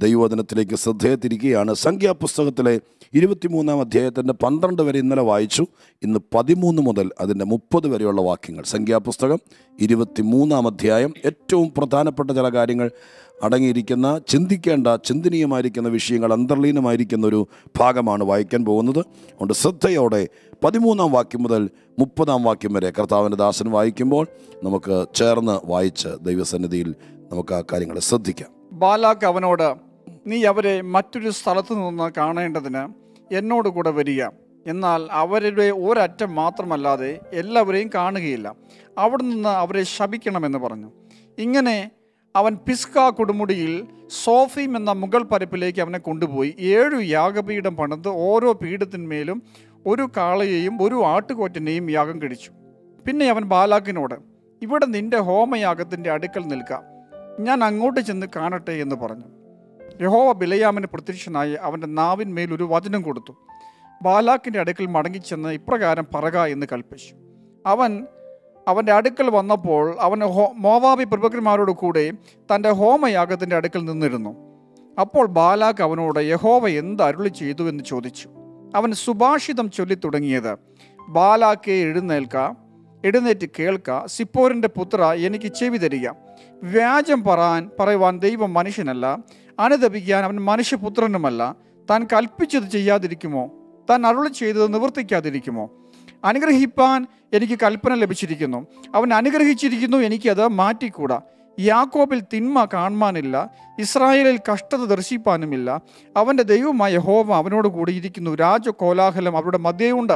ദൈവവചനത്തിലേക്ക് ശ്രദ്ധയെ തിരിക്കുകയാണ് സംഖ്യാപുസ്തകത്തിലെ ഇരുപത്തിമൂന്നാം അധ്യായത്തിൻ്റെ പന്ത്രണ്ട് വരെ ഇന്നലെ വായിച്ചു ഇന്ന് പതിമൂന്ന് മുതൽ അതിൻ്റെ മുപ്പത് വരെയുള്ള വാക്യങ്ങൾ സംഖ്യാപുസ്തകം ഇരുപത്തിമൂന്നാം അധ്യായം ഏറ്റവും പ്രധാനപ്പെട്ട ചില കാര്യങ്ങൾ അടങ്ങിയിരിക്കുന്ന ചിന്തിക്കേണ്ട ചിന്തനീയമായിരിക്കുന്ന വിഷയങ്ങൾ അന്തർലീനമായിരിക്കുന്ന ഒരു ഭാഗമാണ് വായിക്കാൻ പോകുന്നത് അതുകൊണ്ട് ശ്രദ്ധയോടെ പതിമൂന്നാം വാക്യം മുതൽ മുപ്പതാം വാക്യം വരെ കർത്താവിൻ്റെ ദാസൻ വായിക്കുമ്പോൾ നമുക്ക് ചേർന്ന് വായിച്ച് ദൈവസന്നിധിയിൽ നമുക്ക് ആ കാര്യങ്ങളെ ശ്രദ്ധിക്കാം ബാലാക്ക് അവനോട് നീ അവരെ മറ്റൊരു സ്ഥലത്തു നിന്ന് കാണേണ്ടതിന് എന്നോട് കൂടെ വരിക എന്നാൽ അവരുടെ ഒരറ്റം മാത്രമല്ലാതെ എല്ലാവരെയും കാണുകയില്ല അവിടെ നിന്ന് അവരെ ശപിക്കണമെന്ന് പറഞ്ഞു ഇങ്ങനെ അവൻ പിസ്ക കൊടുമുടിയിൽ സോഫീം എന്ന മുഗൾ പരപ്പിലേക്ക് അവനെ കൊണ്ടുപോയി ഏഴു യാഗപീഠം പണിത് ഓരോ പീഠത്തിന്മേലും ഒരു കാളയെയും ഒരു ആട്ടുകൊറ്റനെയും യാഗം കഴിച്ചു പിന്നെ അവൻ ബാലാക്കിനോട് ഇവിടെ നിന്റെ ഹോമയാഗത്തിൻ്റെ അടുക്കൽ നിൽക്കാം ഞാൻ അങ്ങോട്ട് ചെന്ന് കാണട്ടെ എന്ന് പറഞ്ഞു യഹോവ ബിലയാമിന് പ്രത്യക്ഷനായി അവൻ്റെ നാവിന്മേൽ ഒരു വചനം കൊടുത്തു ബാലാക്കിൻ്റെ അടുക്കൽ മടങ്ങിച്ചെന്ന് ഇപ്രകാരം പറക എന്ന് കൽപ്പിച്ചു അവൻ അവൻ്റെ അടുക്കൽ വന്നപ്പോൾ അവൻ ഹോ മോവാബി പ്രഭുക്കന്മാരോട് കൂടെ തൻ്റെ ഹോമയാഗത്തിൻ്റെ അടുക്കൽ നിന്നിരുന്നു അപ്പോൾ ബാലാക്ക് അവനോട് യഹോവ എന്ത് അരുളി ചെയ്തു എന്ന് ചോദിച്ചു അവൻ സുഭാഷിതം ചൊല്ലി തുടങ്ങിയത് ബാലാക്കെ എഴുന്നേൽക്ക എഴുന്നേറ്റ് കേൾക്ക സിപ്പോറിൻ്റെ പുത്ര എനിക്ക് ചെവി തരിക വ്യാജം പറയാൻ പറയുവാൻ ദൈവം മനുഷ്യനല്ല അനുദപിക്കാൻ അവൻ മനുഷ്യപുത്രനുമല്ല താൻ കൽപ്പിച്ചത് ചെയ്യാതിരിക്കുമോ താൻ അരുളി ചെയ്തത് നിവർത്തിക്കാതിരിക്കുമോ അനുഗ്രഹിപ്പാൻ എനിക്ക് കൽപ്പന ലഭിച്ചിരിക്കുന്നു അവൻ അനുഗ്രഹിച്ചിരിക്കുന്നു എനിക്കത് മാറ്റിക്കൂടാ യാക്കോബിൽ തിന്മ കാണുവാനില്ല ഇസ്രായേലിൽ കഷ്ടത ദർശിപ്പാനുമില്ല അവൻ്റെ ദൈവമായ ഹോമ അവനോട് കൂടി ഇരിക്കുന്നു രാജകോലാഹലം അവരുടെ മധ്യയുണ്ട്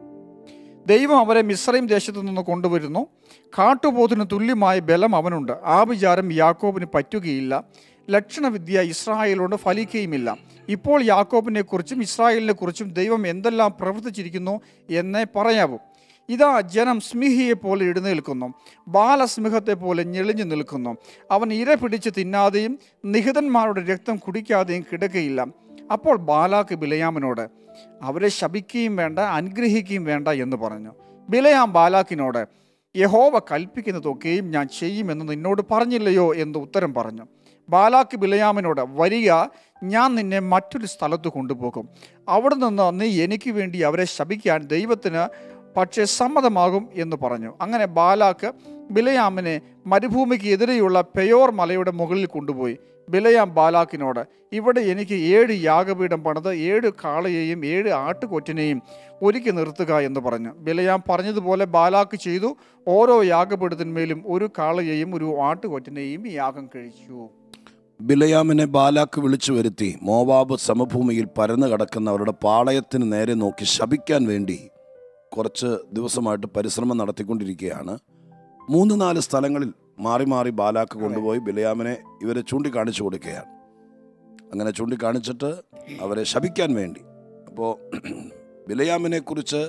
ദൈവം അവരെ മിശ്രയും ദേശത്തു നിന്ന് കൊണ്ടുവരുന്നു കാട്ടുപോത്തിന് തുല്യമായ ബലം അവനുണ്ട് ആ വിചാരം യാക്കോബിന് പറ്റുകയില്ല ലക്ഷണവിദ്യ ഇസ്രായേലോട് ഫലിക്കുകയുമില്ല ഇപ്പോൾ യാക്കോബിനെ കുറിച്ചും ഇസ്രായേലിനെ കുറിച്ചും ദൈവം എന്തെല്ലാം പ്രവർത്തിച്ചിരിക്കുന്നു എന്നേ പറയാവൂ ഇതാ ജനം സ്മിഹിയെ പോലെ എഴുന്നേൽക്കുന്നു ബാലസ്മിഹത്തെ പോലെ ഞെളിഞ്ഞു നിൽക്കുന്നു അവൻ ഇര പിടിച്ച് തിന്നാതെയും നിഹിതന്മാരുടെ രക്തം കുടിക്കാതെയും കിടക്കയില്ല അപ്പോൾ ബാലാക്ക് ബിലയാമിനോട് അവരെ ശപിക്കുകയും വേണ്ട അനുഗ്രഹിക്കുകയും വേണ്ട എന്ന് പറഞ്ഞു ബിലയാം ബാലാക്കിനോട് യഹോവ കൽപ്പിക്കുന്നതൊക്കെയും ഞാൻ ചെയ്യുമെന്ന് നിന്നോട് പറഞ്ഞില്ലയോ എന്ന് ഉത്തരം പറഞ്ഞു ബാലാക്ക് ബിലയാമിനോട് വരിക ഞാൻ നിന്നെ മറ്റൊരു സ്ഥലത്ത് കൊണ്ടുപോകും അവിടെ നിന്ന് നീ എനിക്ക് വേണ്ടി അവരെ ശപിക്കാൻ ദൈവത്തിന് പക്ഷേ സമ്മതമാകും എന്ന് പറഞ്ഞു അങ്ങനെ ബാലാക്ക് ബിലയാമിനെ മരുഭൂമിക്ക് എതിരെയുള്ള പെയോർ മലയുടെ മുകളിൽ കൊണ്ടുപോയി ബിലയാം ബാലാക്കിനോട് ഇവിടെ എനിക്ക് ഏഴ് യാഗപീഠം പണിത് ഏഴ് കാളയെയും ഏഴ് ആട്ടുകൊറ്റിനെയും ഒരുക്കി നിർത്തുക എന്ന് പറഞ്ഞു ബിലയാം പറഞ്ഞതുപോലെ ബാലാക്ക് ചെയ്തു ഓരോ യാഗപീഠത്തിന്മേലും ഒരു കാളയെയും ഒരു ആട്ടുകൊറ്റിനെയും യാഗം കഴിച്ചു ബിലയാമിനെ ബാലാക്ക് വിളിച്ചു വരുത്തി മോവാബ് സമഭൂമിയിൽ പരന്നു കിടക്കുന്ന അവരുടെ പാളയത്തിന് നേരെ നോക്കി ശപിക്കാൻ വേണ്ടി കുറച്ച് ദിവസമായിട്ട് പരിശ്രമം നടത്തിക്കൊണ്ടിരിക്കുകയാണ് മൂന്ന് നാല് സ്ഥലങ്ങളിൽ മാറി മാറി ബാലാക്ക് കൊണ്ടുപോയി ബിലയാമിനെ ഇവരെ ചൂണ്ടിക്കാണിച്ചു കൊടുക്കുകയാണ് അങ്ങനെ ചൂണ്ടിക്കാണിച്ചിട്ട് അവരെ ശപിക്കാൻ വേണ്ടി അപ്പോൾ ബിലയാമിനെ കുറിച്ച്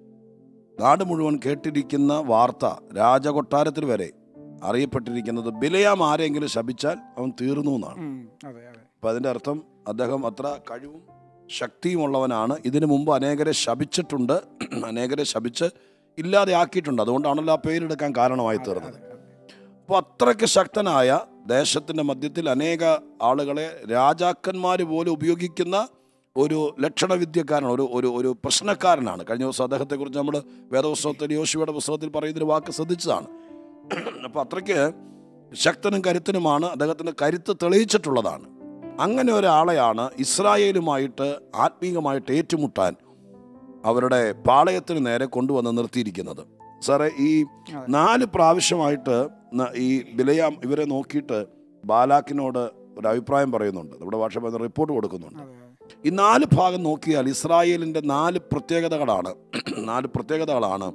നാട് മുഴുവൻ കേട്ടിരിക്കുന്ന വാർത്ത രാജകൊട്ടാരത്തിൽ വരെ അറിയപ്പെട്ടിരിക്കുന്നത് ബിലയാം ആരെങ്കിലും ശപിച്ചാൽ അവൻ തീർന്നു എന്നാണ് അതെ അതെ അപ്പം അതിൻ്റെ അർത്ഥം അദ്ദേഹം അത്ര കഴിവും ശക്തിയുമുള്ളവനാണ് ഇതിനു മുമ്പ് അനേകരെ ശപിച്ചിട്ടുണ്ട് അനേകരെ ശപിച്ച് ഇല്ലാതെ ആക്കിയിട്ടുണ്ട് അതുകൊണ്ടാണല്ലോ ആ പേരെടുക്കാൻ കാരണമായി തീർന്നത് അപ്പോൾ അത്രയ്ക്ക് ശക്തനായ ദേശത്തിൻ്റെ മധ്യത്തിൽ അനേക ആളുകളെ രാജാക്കന്മാർ പോലും ഉപയോഗിക്കുന്ന ഒരു ലക്ഷണവിദ്യക്കാരനാണ് ഒരു ഒരു ഒരു പ്രശ്നക്കാരനാണ് കഴിഞ്ഞ ദിവസം അദ്ദേഹത്തെക്കുറിച്ച് നമ്മൾ വേദപുസ്തകത്തിൽ യോശുവയുടെ പുസ്തകത്തിൽ പറയുന്നൊരു വാക്ക് ശ്രദ്ധിച്ചതാണ് അപ്പോൾ അത്രയ്ക്ക് ശക്തനും കരുത്തനുമാണ് അദ്ദേഹത്തിൻ്റെ കരുത്ത് തെളിയിച്ചിട്ടുള്ളതാണ് അങ്ങനെ ഒരാളെയാണ് ഇസ്രായേലുമായിട്ട് ആത്മീകമായിട്ട് ഏറ്റുമുട്ടാൻ അവരുടെ പാളയത്തിന് നേരെ കൊണ്ടുവന്ന് നിർത്തിയിരിക്കുന്നത് സാറേ ഈ നാല് പ്രാവശ്യമായിട്ട് ന- ഈ ബിലയാം ഇവരെ നോക്കിയിട്ട് ബാലാക്കിനോട് ഒരു അഭിപ്രായം പറയുന്നുണ്ട് നമ്മുടെ ഭാഷ പറയുന്ന റിപ്പോർട്ട് കൊടുക്കുന്നുണ്ട് ഈ നാല് ഭാഗം നോക്കിയാൽ ഇസ്രായേലിൻ്റെ നാല് പ്രത്യേകതകളാണ് നാല് പ്രത്യേകതകളാണ്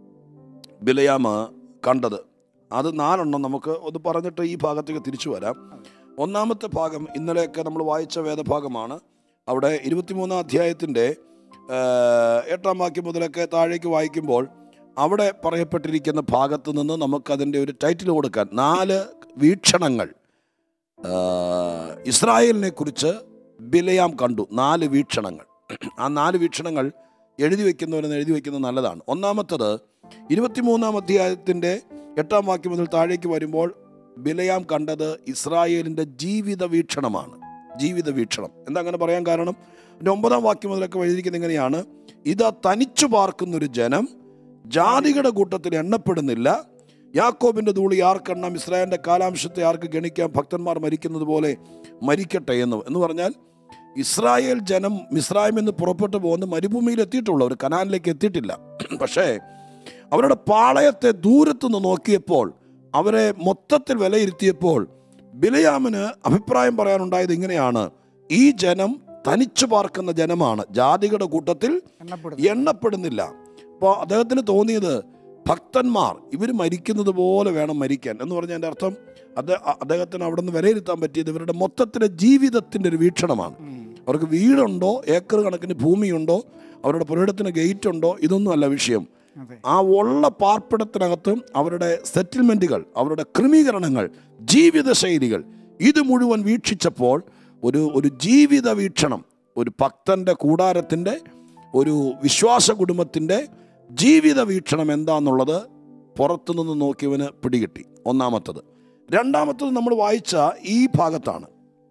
ബിലയാം കണ്ടത് അത് നാലെണ്ണം നമുക്ക് ഒന്ന് പറഞ്ഞിട്ട് ഈ ഭാഗത്തേക്ക് തിരിച്ചു വരാം ഒന്നാമത്തെ ഭാഗം ഇന്നലെയൊക്കെ നമ്മൾ വായിച്ച വേദഭാഗമാണ് അവിടെ ഇരുപത്തിമൂന്നാം അധ്യായത്തിൻ്റെ എട്ടാം വാക്യം മുതലൊക്കെ താഴേക്ക് വായിക്കുമ്പോൾ അവിടെ പറയപ്പെട്ടിരിക്കുന്ന ഭാഗത്ത് നിന്ന് നമുക്കതിൻ്റെ ഒരു ടൈറ്റിൽ കൊടുക്കാൻ നാല് വീക്ഷണങ്ങൾ ആ, ഇസ്രായേലിനെ കുറിച്ച് ബിലയാം കണ്ടു നാല് വീക്ഷണങ്ങൾ ആ നാല് വീക്ഷണങ്ങൾ എഴുതി വയ്ക്കുന്നവരെന്ന് എഴുതി വയ്ക്കുന്നത് നല്ലതാണ് ഒന്നാമത്തത് ഇരുപത്തിമൂന്നാം അധ്യായത്തിൻ്റെ എട്ടാം വാക്യം മുതൽ താഴേക്ക് വരുമ്പോൾ ബിലയാം കണ്ടത് ഇസ്രായേലിൻ്റെ ജീവിത വീക്ഷണമാണ് ജീവിത വീക്ഷണം എന്താ അങ്ങനെ പറയാൻ കാരണം എൻ്റെ ഒമ്പതാം വാക്യം മുതലൊക്കെ എഴുതിയിരിക്കുന്നത് എങ്ങനെയാണ് ഇതാ തനിച്ചു പാർക്കുന്നൊരു ജനം ജാതികളുടെ കൂട്ടത്തിൽ എണ്ണപ്പെടുന്നില്ല യാക്കോബിന്റെ ധൂളി ആർക്കെണ്ണം ഇസ്രായേലിന്റെ കാലാംശത്തെ ആർക്ക് ഗണിക്കാം ഭക്തന്മാർ മരിക്കുന്നത് പോലെ മരിക്കട്ടെ എന്ന് എന്ന് പറഞ്ഞാൽ ഇസ്രായേൽ ജനം മിസ്രായിൽ നിന്ന് പുറപ്പെട്ടു പോകുന്ന മരുഭൂമിയിൽ എത്തിയിട്ടുള്ളൂ അവർ കനാലിലേക്ക് എത്തിയിട്ടില്ല പക്ഷേ അവരുടെ പാളയത്തെ ദൂരത്തുനിന്ന് നോക്കിയപ്പോൾ അവരെ മൊത്തത്തിൽ വിലയിരുത്തിയപ്പോൾ ബിലയാമിന് അഭിപ്രായം പറയാനുണ്ടായത് ഇങ്ങനെയാണ് ഈ ജനം തനിച്ചു പാർക്കുന്ന ജനമാണ് ജാതികളുടെ കൂട്ടത്തിൽ എണ്ണപ്പെടുന്നു എണ്ണപ്പെടുന്നില്ല അപ്പോൾ അദ്ദേഹത്തിന് തോന്നിയത് ഭക്തന്മാർ ഇവർ മരിക്കുന്നത് പോലെ വേണം മരിക്കാൻ എന്ന് പറഞ്ഞാൽ എൻ്റെ അർത്ഥം അത് അദ്ദേഹത്തിന് അവിടെ നിന്ന് വിലയിരുത്താൻ പറ്റിയത് ഇവരുടെ മൊത്തത്തിലെ ജീവിതത്തിൻ്റെ ഒരു വീക്ഷണമാണ് അവർക്ക് വീടുണ്ടോ ഏക്കർ കണക്കിന് ഭൂമിയുണ്ടോ അവരുടെ പുരയിടത്തിന് ഗേറ്റ് ഉണ്ടോ ഇതൊന്നും അല്ല വിഷയം അതെ ആ ഉള്ള പാർപ്പിടത്തിനകത്തും അവരുടെ സെറ്റിൽമെൻറ്റുകൾ അവരുടെ ക്രമീകരണങ്ങൾ ജീവിത ശൈലികൾ ഇത് മുഴുവൻ വീക്ഷിച്ചപ്പോൾ ഒരു ഒരു ജീവിത വീക്ഷണം ഒരു ഭക്തൻ്റെ കൂടാരത്തിൻ്റെ ഒരു വിശ്വാസ കുടുംബത്തിൻ്റെ ജീവിത വീക്ഷണം എന്താണെന്നുള്ളത് പുറത്തുനിന്ന് നോക്കിയവന് പിടികിട്ടി ഒന്നാമത്തത് രണ്ടാമത്തത് നമ്മൾ വായിച്ച ഈ ഭാഗത്താണ്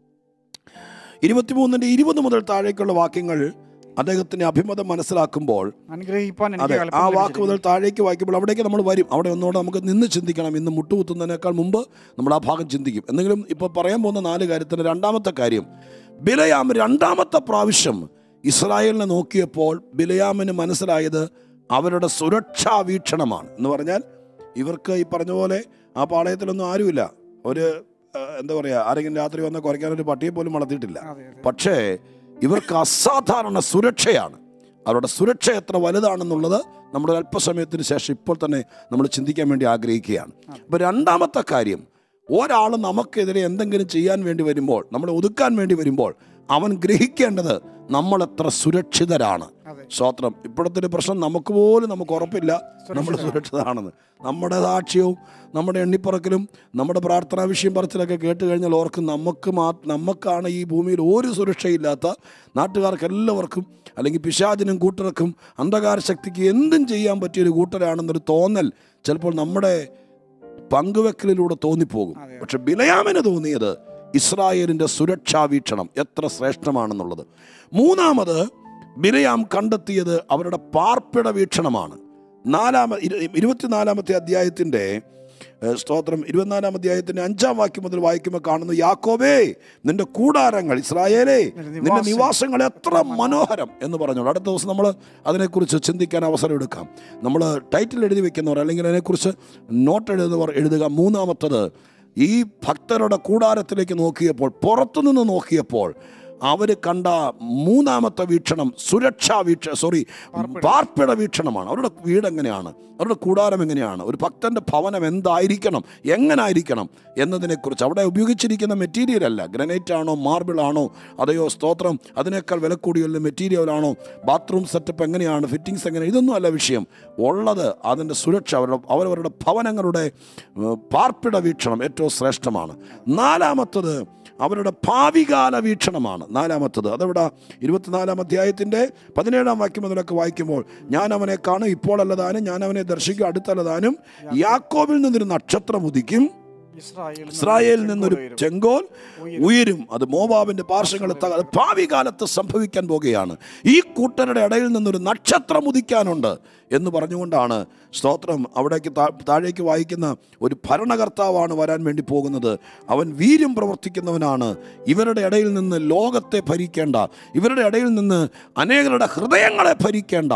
ഇരുപത്തിമൂന്നിൻ്റെ ഇരുപത് മുതൽ താഴേക്കുള്ള വാക്യങ്ങൾ അദ്ദേഹത്തിന് അഭിമതം മനസ്സിലാക്കുമ്പോൾ അനുഗ്രഹിപ്പാൻ എനിക്ക് അതെ ആ കൽപ്പന വാക്ക് മുതൽ താഴേക്ക് വായിക്കുമ്പോൾ അവിടേക്ക് നമ്മൾ വരും അവിടെ ഒന്നുകൂടെ നമുക്ക് നിന്ന് ചിന്തിക്കണം ഇന്ന് മുട്ടുകുത്തുന്നതിനേക്കാൾ മുമ്പ് നമ്മൾ ആ ഭാഗം ചിന്തിക്കും എന്തെങ്കിലും ഇപ്പോൾ പറയാൻ പോകുന്ന നാല് കാര്യത്തിന് രണ്ടാമത്തെ കാര്യം ബിലയാം രണ്ടാമത്തെ പ്രാവശ്യം ഇസ്രായേലിനെ നോക്കിയപ്പോൾ ബിലയാമിന് മനസ്സിലായത് അവരുടെ സുരക്ഷാ വീക്ഷണമാണ് എന്ന് പറഞ്ഞാൽ ഇവർക്ക് ഈ പറഞ്ഞ പോലെ ആ പാളയത്തിലൊന്നും ആരുമില്ല ഒരു ആ, എന്താ പറയുക ആരെങ്കിലും രാത്രി വന്ന കുറയ്ക്കാൻ ഒരു പട്ടിയെ പോലും വളർത്തിയിട്ടില്ല അതെ അതെ പക്ഷേ ഇവർക്ക് അസാധാരണ സുരക്ഷയാണ് അവരുടെ സുരക്ഷ എത്ര വലുതാണെന്നുള്ളത് നമ്മുടെ ഒരു അല്പസമയത്തിന് ശേഷം ഇപ്പോൾ തന്നെ നമ്മൾ ചിന്തിക്കാൻ വേണ്ടി ആഗ്രഹിക്കുകയാണ് അപ്പോൾ രണ്ടാമത്തെ കാര്യം ഒരാൾ നമുക്കെതിരെ എന്തെങ്കിലും ചെയ്യാൻ വേണ്ടി വരുമ്പോൾ നമ്മളെ ഒതുക്കാൻ വേണ്ടി വരുമ്പോൾ അവൻ ഗ്രഹിക്കേണ്ടത് നമ്മൾ എത്ര സുരക്ഷിതരാണ് അതെ സ്തോത്രം ഇപ്പോഴത്തെ ഒരു പ്രശ്നം നമുക്ക് പോലും നമുക്ക് ഉറപ്പില്ല നമ്മൾ സുരക്ഷിതരാണെന്ന് നമ്മുടെ സാക്ഷ്യവും നമ്മുടെ എണ്ണിപ്പറക്കലും നമ്മുടെ പ്രാർത്ഥനാ വിഷയം പറച്ചിലൊക്കെ കേട്ട് കഴിഞ്ഞാൽ ഓർക്കും നമുക്ക് മാ നമുക്കാണ് ഈ ഭൂമിയിൽ ഒരു സുരക്ഷയില്ലാത്ത നാട്ടുകാർക്ക് എല്ലാവർക്കും അല്ലെങ്കിൽ പിശാചിനും കൂട്ടർക്കും അന്ധകാര ശക്തിക്ക് എന്തും ചെയ്യാൻ പറ്റിയൊരു കൂട്ടരാണെന്നൊരു തോന്നൽ ചിലപ്പോൾ നമ്മുടെ പങ്കുവെക്കലിലൂടെ തോന്നിപ്പോകും അതെ. പക്ഷെ ബിലയാമിന് തോന്നിയത് ഇസ്രായേലിൻ്റെ സുരക്ഷാ വീക്ഷണം എത്ര ശ്രേഷ്ഠമാണെന്നുള്ളത് മൂന്നാമത് ബിലയാം കണ്ടെത്തിയത് അവരുടെ പാർപ്പിട വീക്ഷണമാണ് നാലാമ ഇരു- ഇരുപത്തിനാലാമത്തെ അധ്യായത്തിൻ്റെ ഏഹ്, സ്തോത്രം ഇരുപത്തിനാലാം അധ്യായത്തിൻ്റെ അഞ്ചാം വാക്യം മുതൽ വായിക്കുമ്പോൾ കാണുന്നു യാക്കോബേ നിന്റെ കൂടാരങ്ങൾ ഇസ്രായേലേ നിന്റെ നിവാസങ്ങൾ എത്ര മനോഹരം എന്ന് പറഞ്ഞോളൂ അടുത്ത ദിവസം നമ്മൾ അതിനെക്കുറിച്ച് ചിന്തിക്കാൻ അവസരം എടുക്കാം നമ്മൾ ടൈറ്റിൽ എഴുതി വെക്കുന്നവർ അല്ലെങ്കിൽ അതിനെക്കുറിച്ച് നോട്ട് എഴുതുന്നവർ എഴുതുക മൂന്നാമത്തത് ഈ ഭക്തരുടെ കൂടാരത്തിലേക്ക് നോക്കിയപ്പോൾ പുറത്തുനിന്ന് നോക്കിയപ്പോൾ അവർ കണ്ട മൂന്നാമത്തെ വീക്ഷണം സുരക്ഷാ വീക്ഷ സോറി പാർപ്പിട വീക്ഷണമാണ് അവരുടെ വീട് എങ്ങനെയാണ് അവരുടെ കൂടാരം എങ്ങനെയാണ് ഒരു ഭക്തൻ്റെ ഭവനം എന്തായിരിക്കണം എങ്ങനായിരിക്കണം എന്നതിനെക്കുറിച്ച് അവിടെ ഉപയോഗിച്ചിരിക്കുന്ന മെറ്റീരിയൽ അല്ല ഗ്രനൈറ്റ് ആണോ മാർബിൾ ആണോ അതെയോ സ്തോത്രം അതിനേക്കാൾ വില കൂടിയുള്ള മെറ്റീരിയലാണോ ബാത്റൂം സെറ്റപ്പ് എങ്ങനെയാണ് ഫിറ്റിങ്സ് എങ്ങനെ ഇതൊന്നും അല്ല വിഷയം ഉള്ളത് അതിൻ്റെ സുരക്ഷ അവരുടെ അവരവരുടെ ഭവനങ്ങളുടെ ഏഹ്, പാർപ്പിട വീക്ഷണം ഏറ്റവും ശ്രേഷ്ഠമാണ് നാലാമത്തത് അവരുടെ ഭാവികാല വീക്ഷണമാണ് നാലാമത്തത് അതെവിടെ ഇരുപത്തിനാലാം അധ്യായത്തിൻ്റെ പതിനേഴാം വാക്യം മുതലൊക്കെ വായിക്കുമ്പോൾ ഞാൻ അവനെ കാണും ഇപ്പോൾ അല്ലതാനും ഞാൻ അവനെ ദർശിക്കും അടുത്തല്ലതാനും യാക്കോബിൽ നിന്നൊരു നക്ഷത്രം ഉദിക്കും ഇസ്രായേലിൽ ഇസ്രായേലിൽ നിന്നൊരു ഉയരും. ചെങ്കോൽ ഉയരും അത് മോവാബിന്റെ പാർശ്വങ്ങളിൽ തക- അത് ഭാവി കാലത്ത് സംഭവിക്കാൻ പോകുകയാണ് ഈ കൂട്ടരുടെ ഇടയിൽ നിന്നൊരു നക്ഷത്രം ഉദിക്കാനുണ്ട് എന്ന് പറഞ്ഞുകൊണ്ടാണ് സ്തോത്രം അവിടേക്ക് താ- താഴേക്ക് വായിക്കുന്ന ഒരു ഭരണകർത്താവാണ് വരാൻ വേണ്ടി പോകുന്നത് അവൻ വീര്യം പ്രവർത്തിക്കുന്നവനാണ് ഇവരുടെ ഇടയിൽ നിന്ന് ലോകത്തെ ഭരിക്കേണ്ട ഇവരുടെ ഇടയിൽ നിന്ന് അനേകരുടെ ഹൃദയങ്ങളെ ഭരിക്കേണ്ട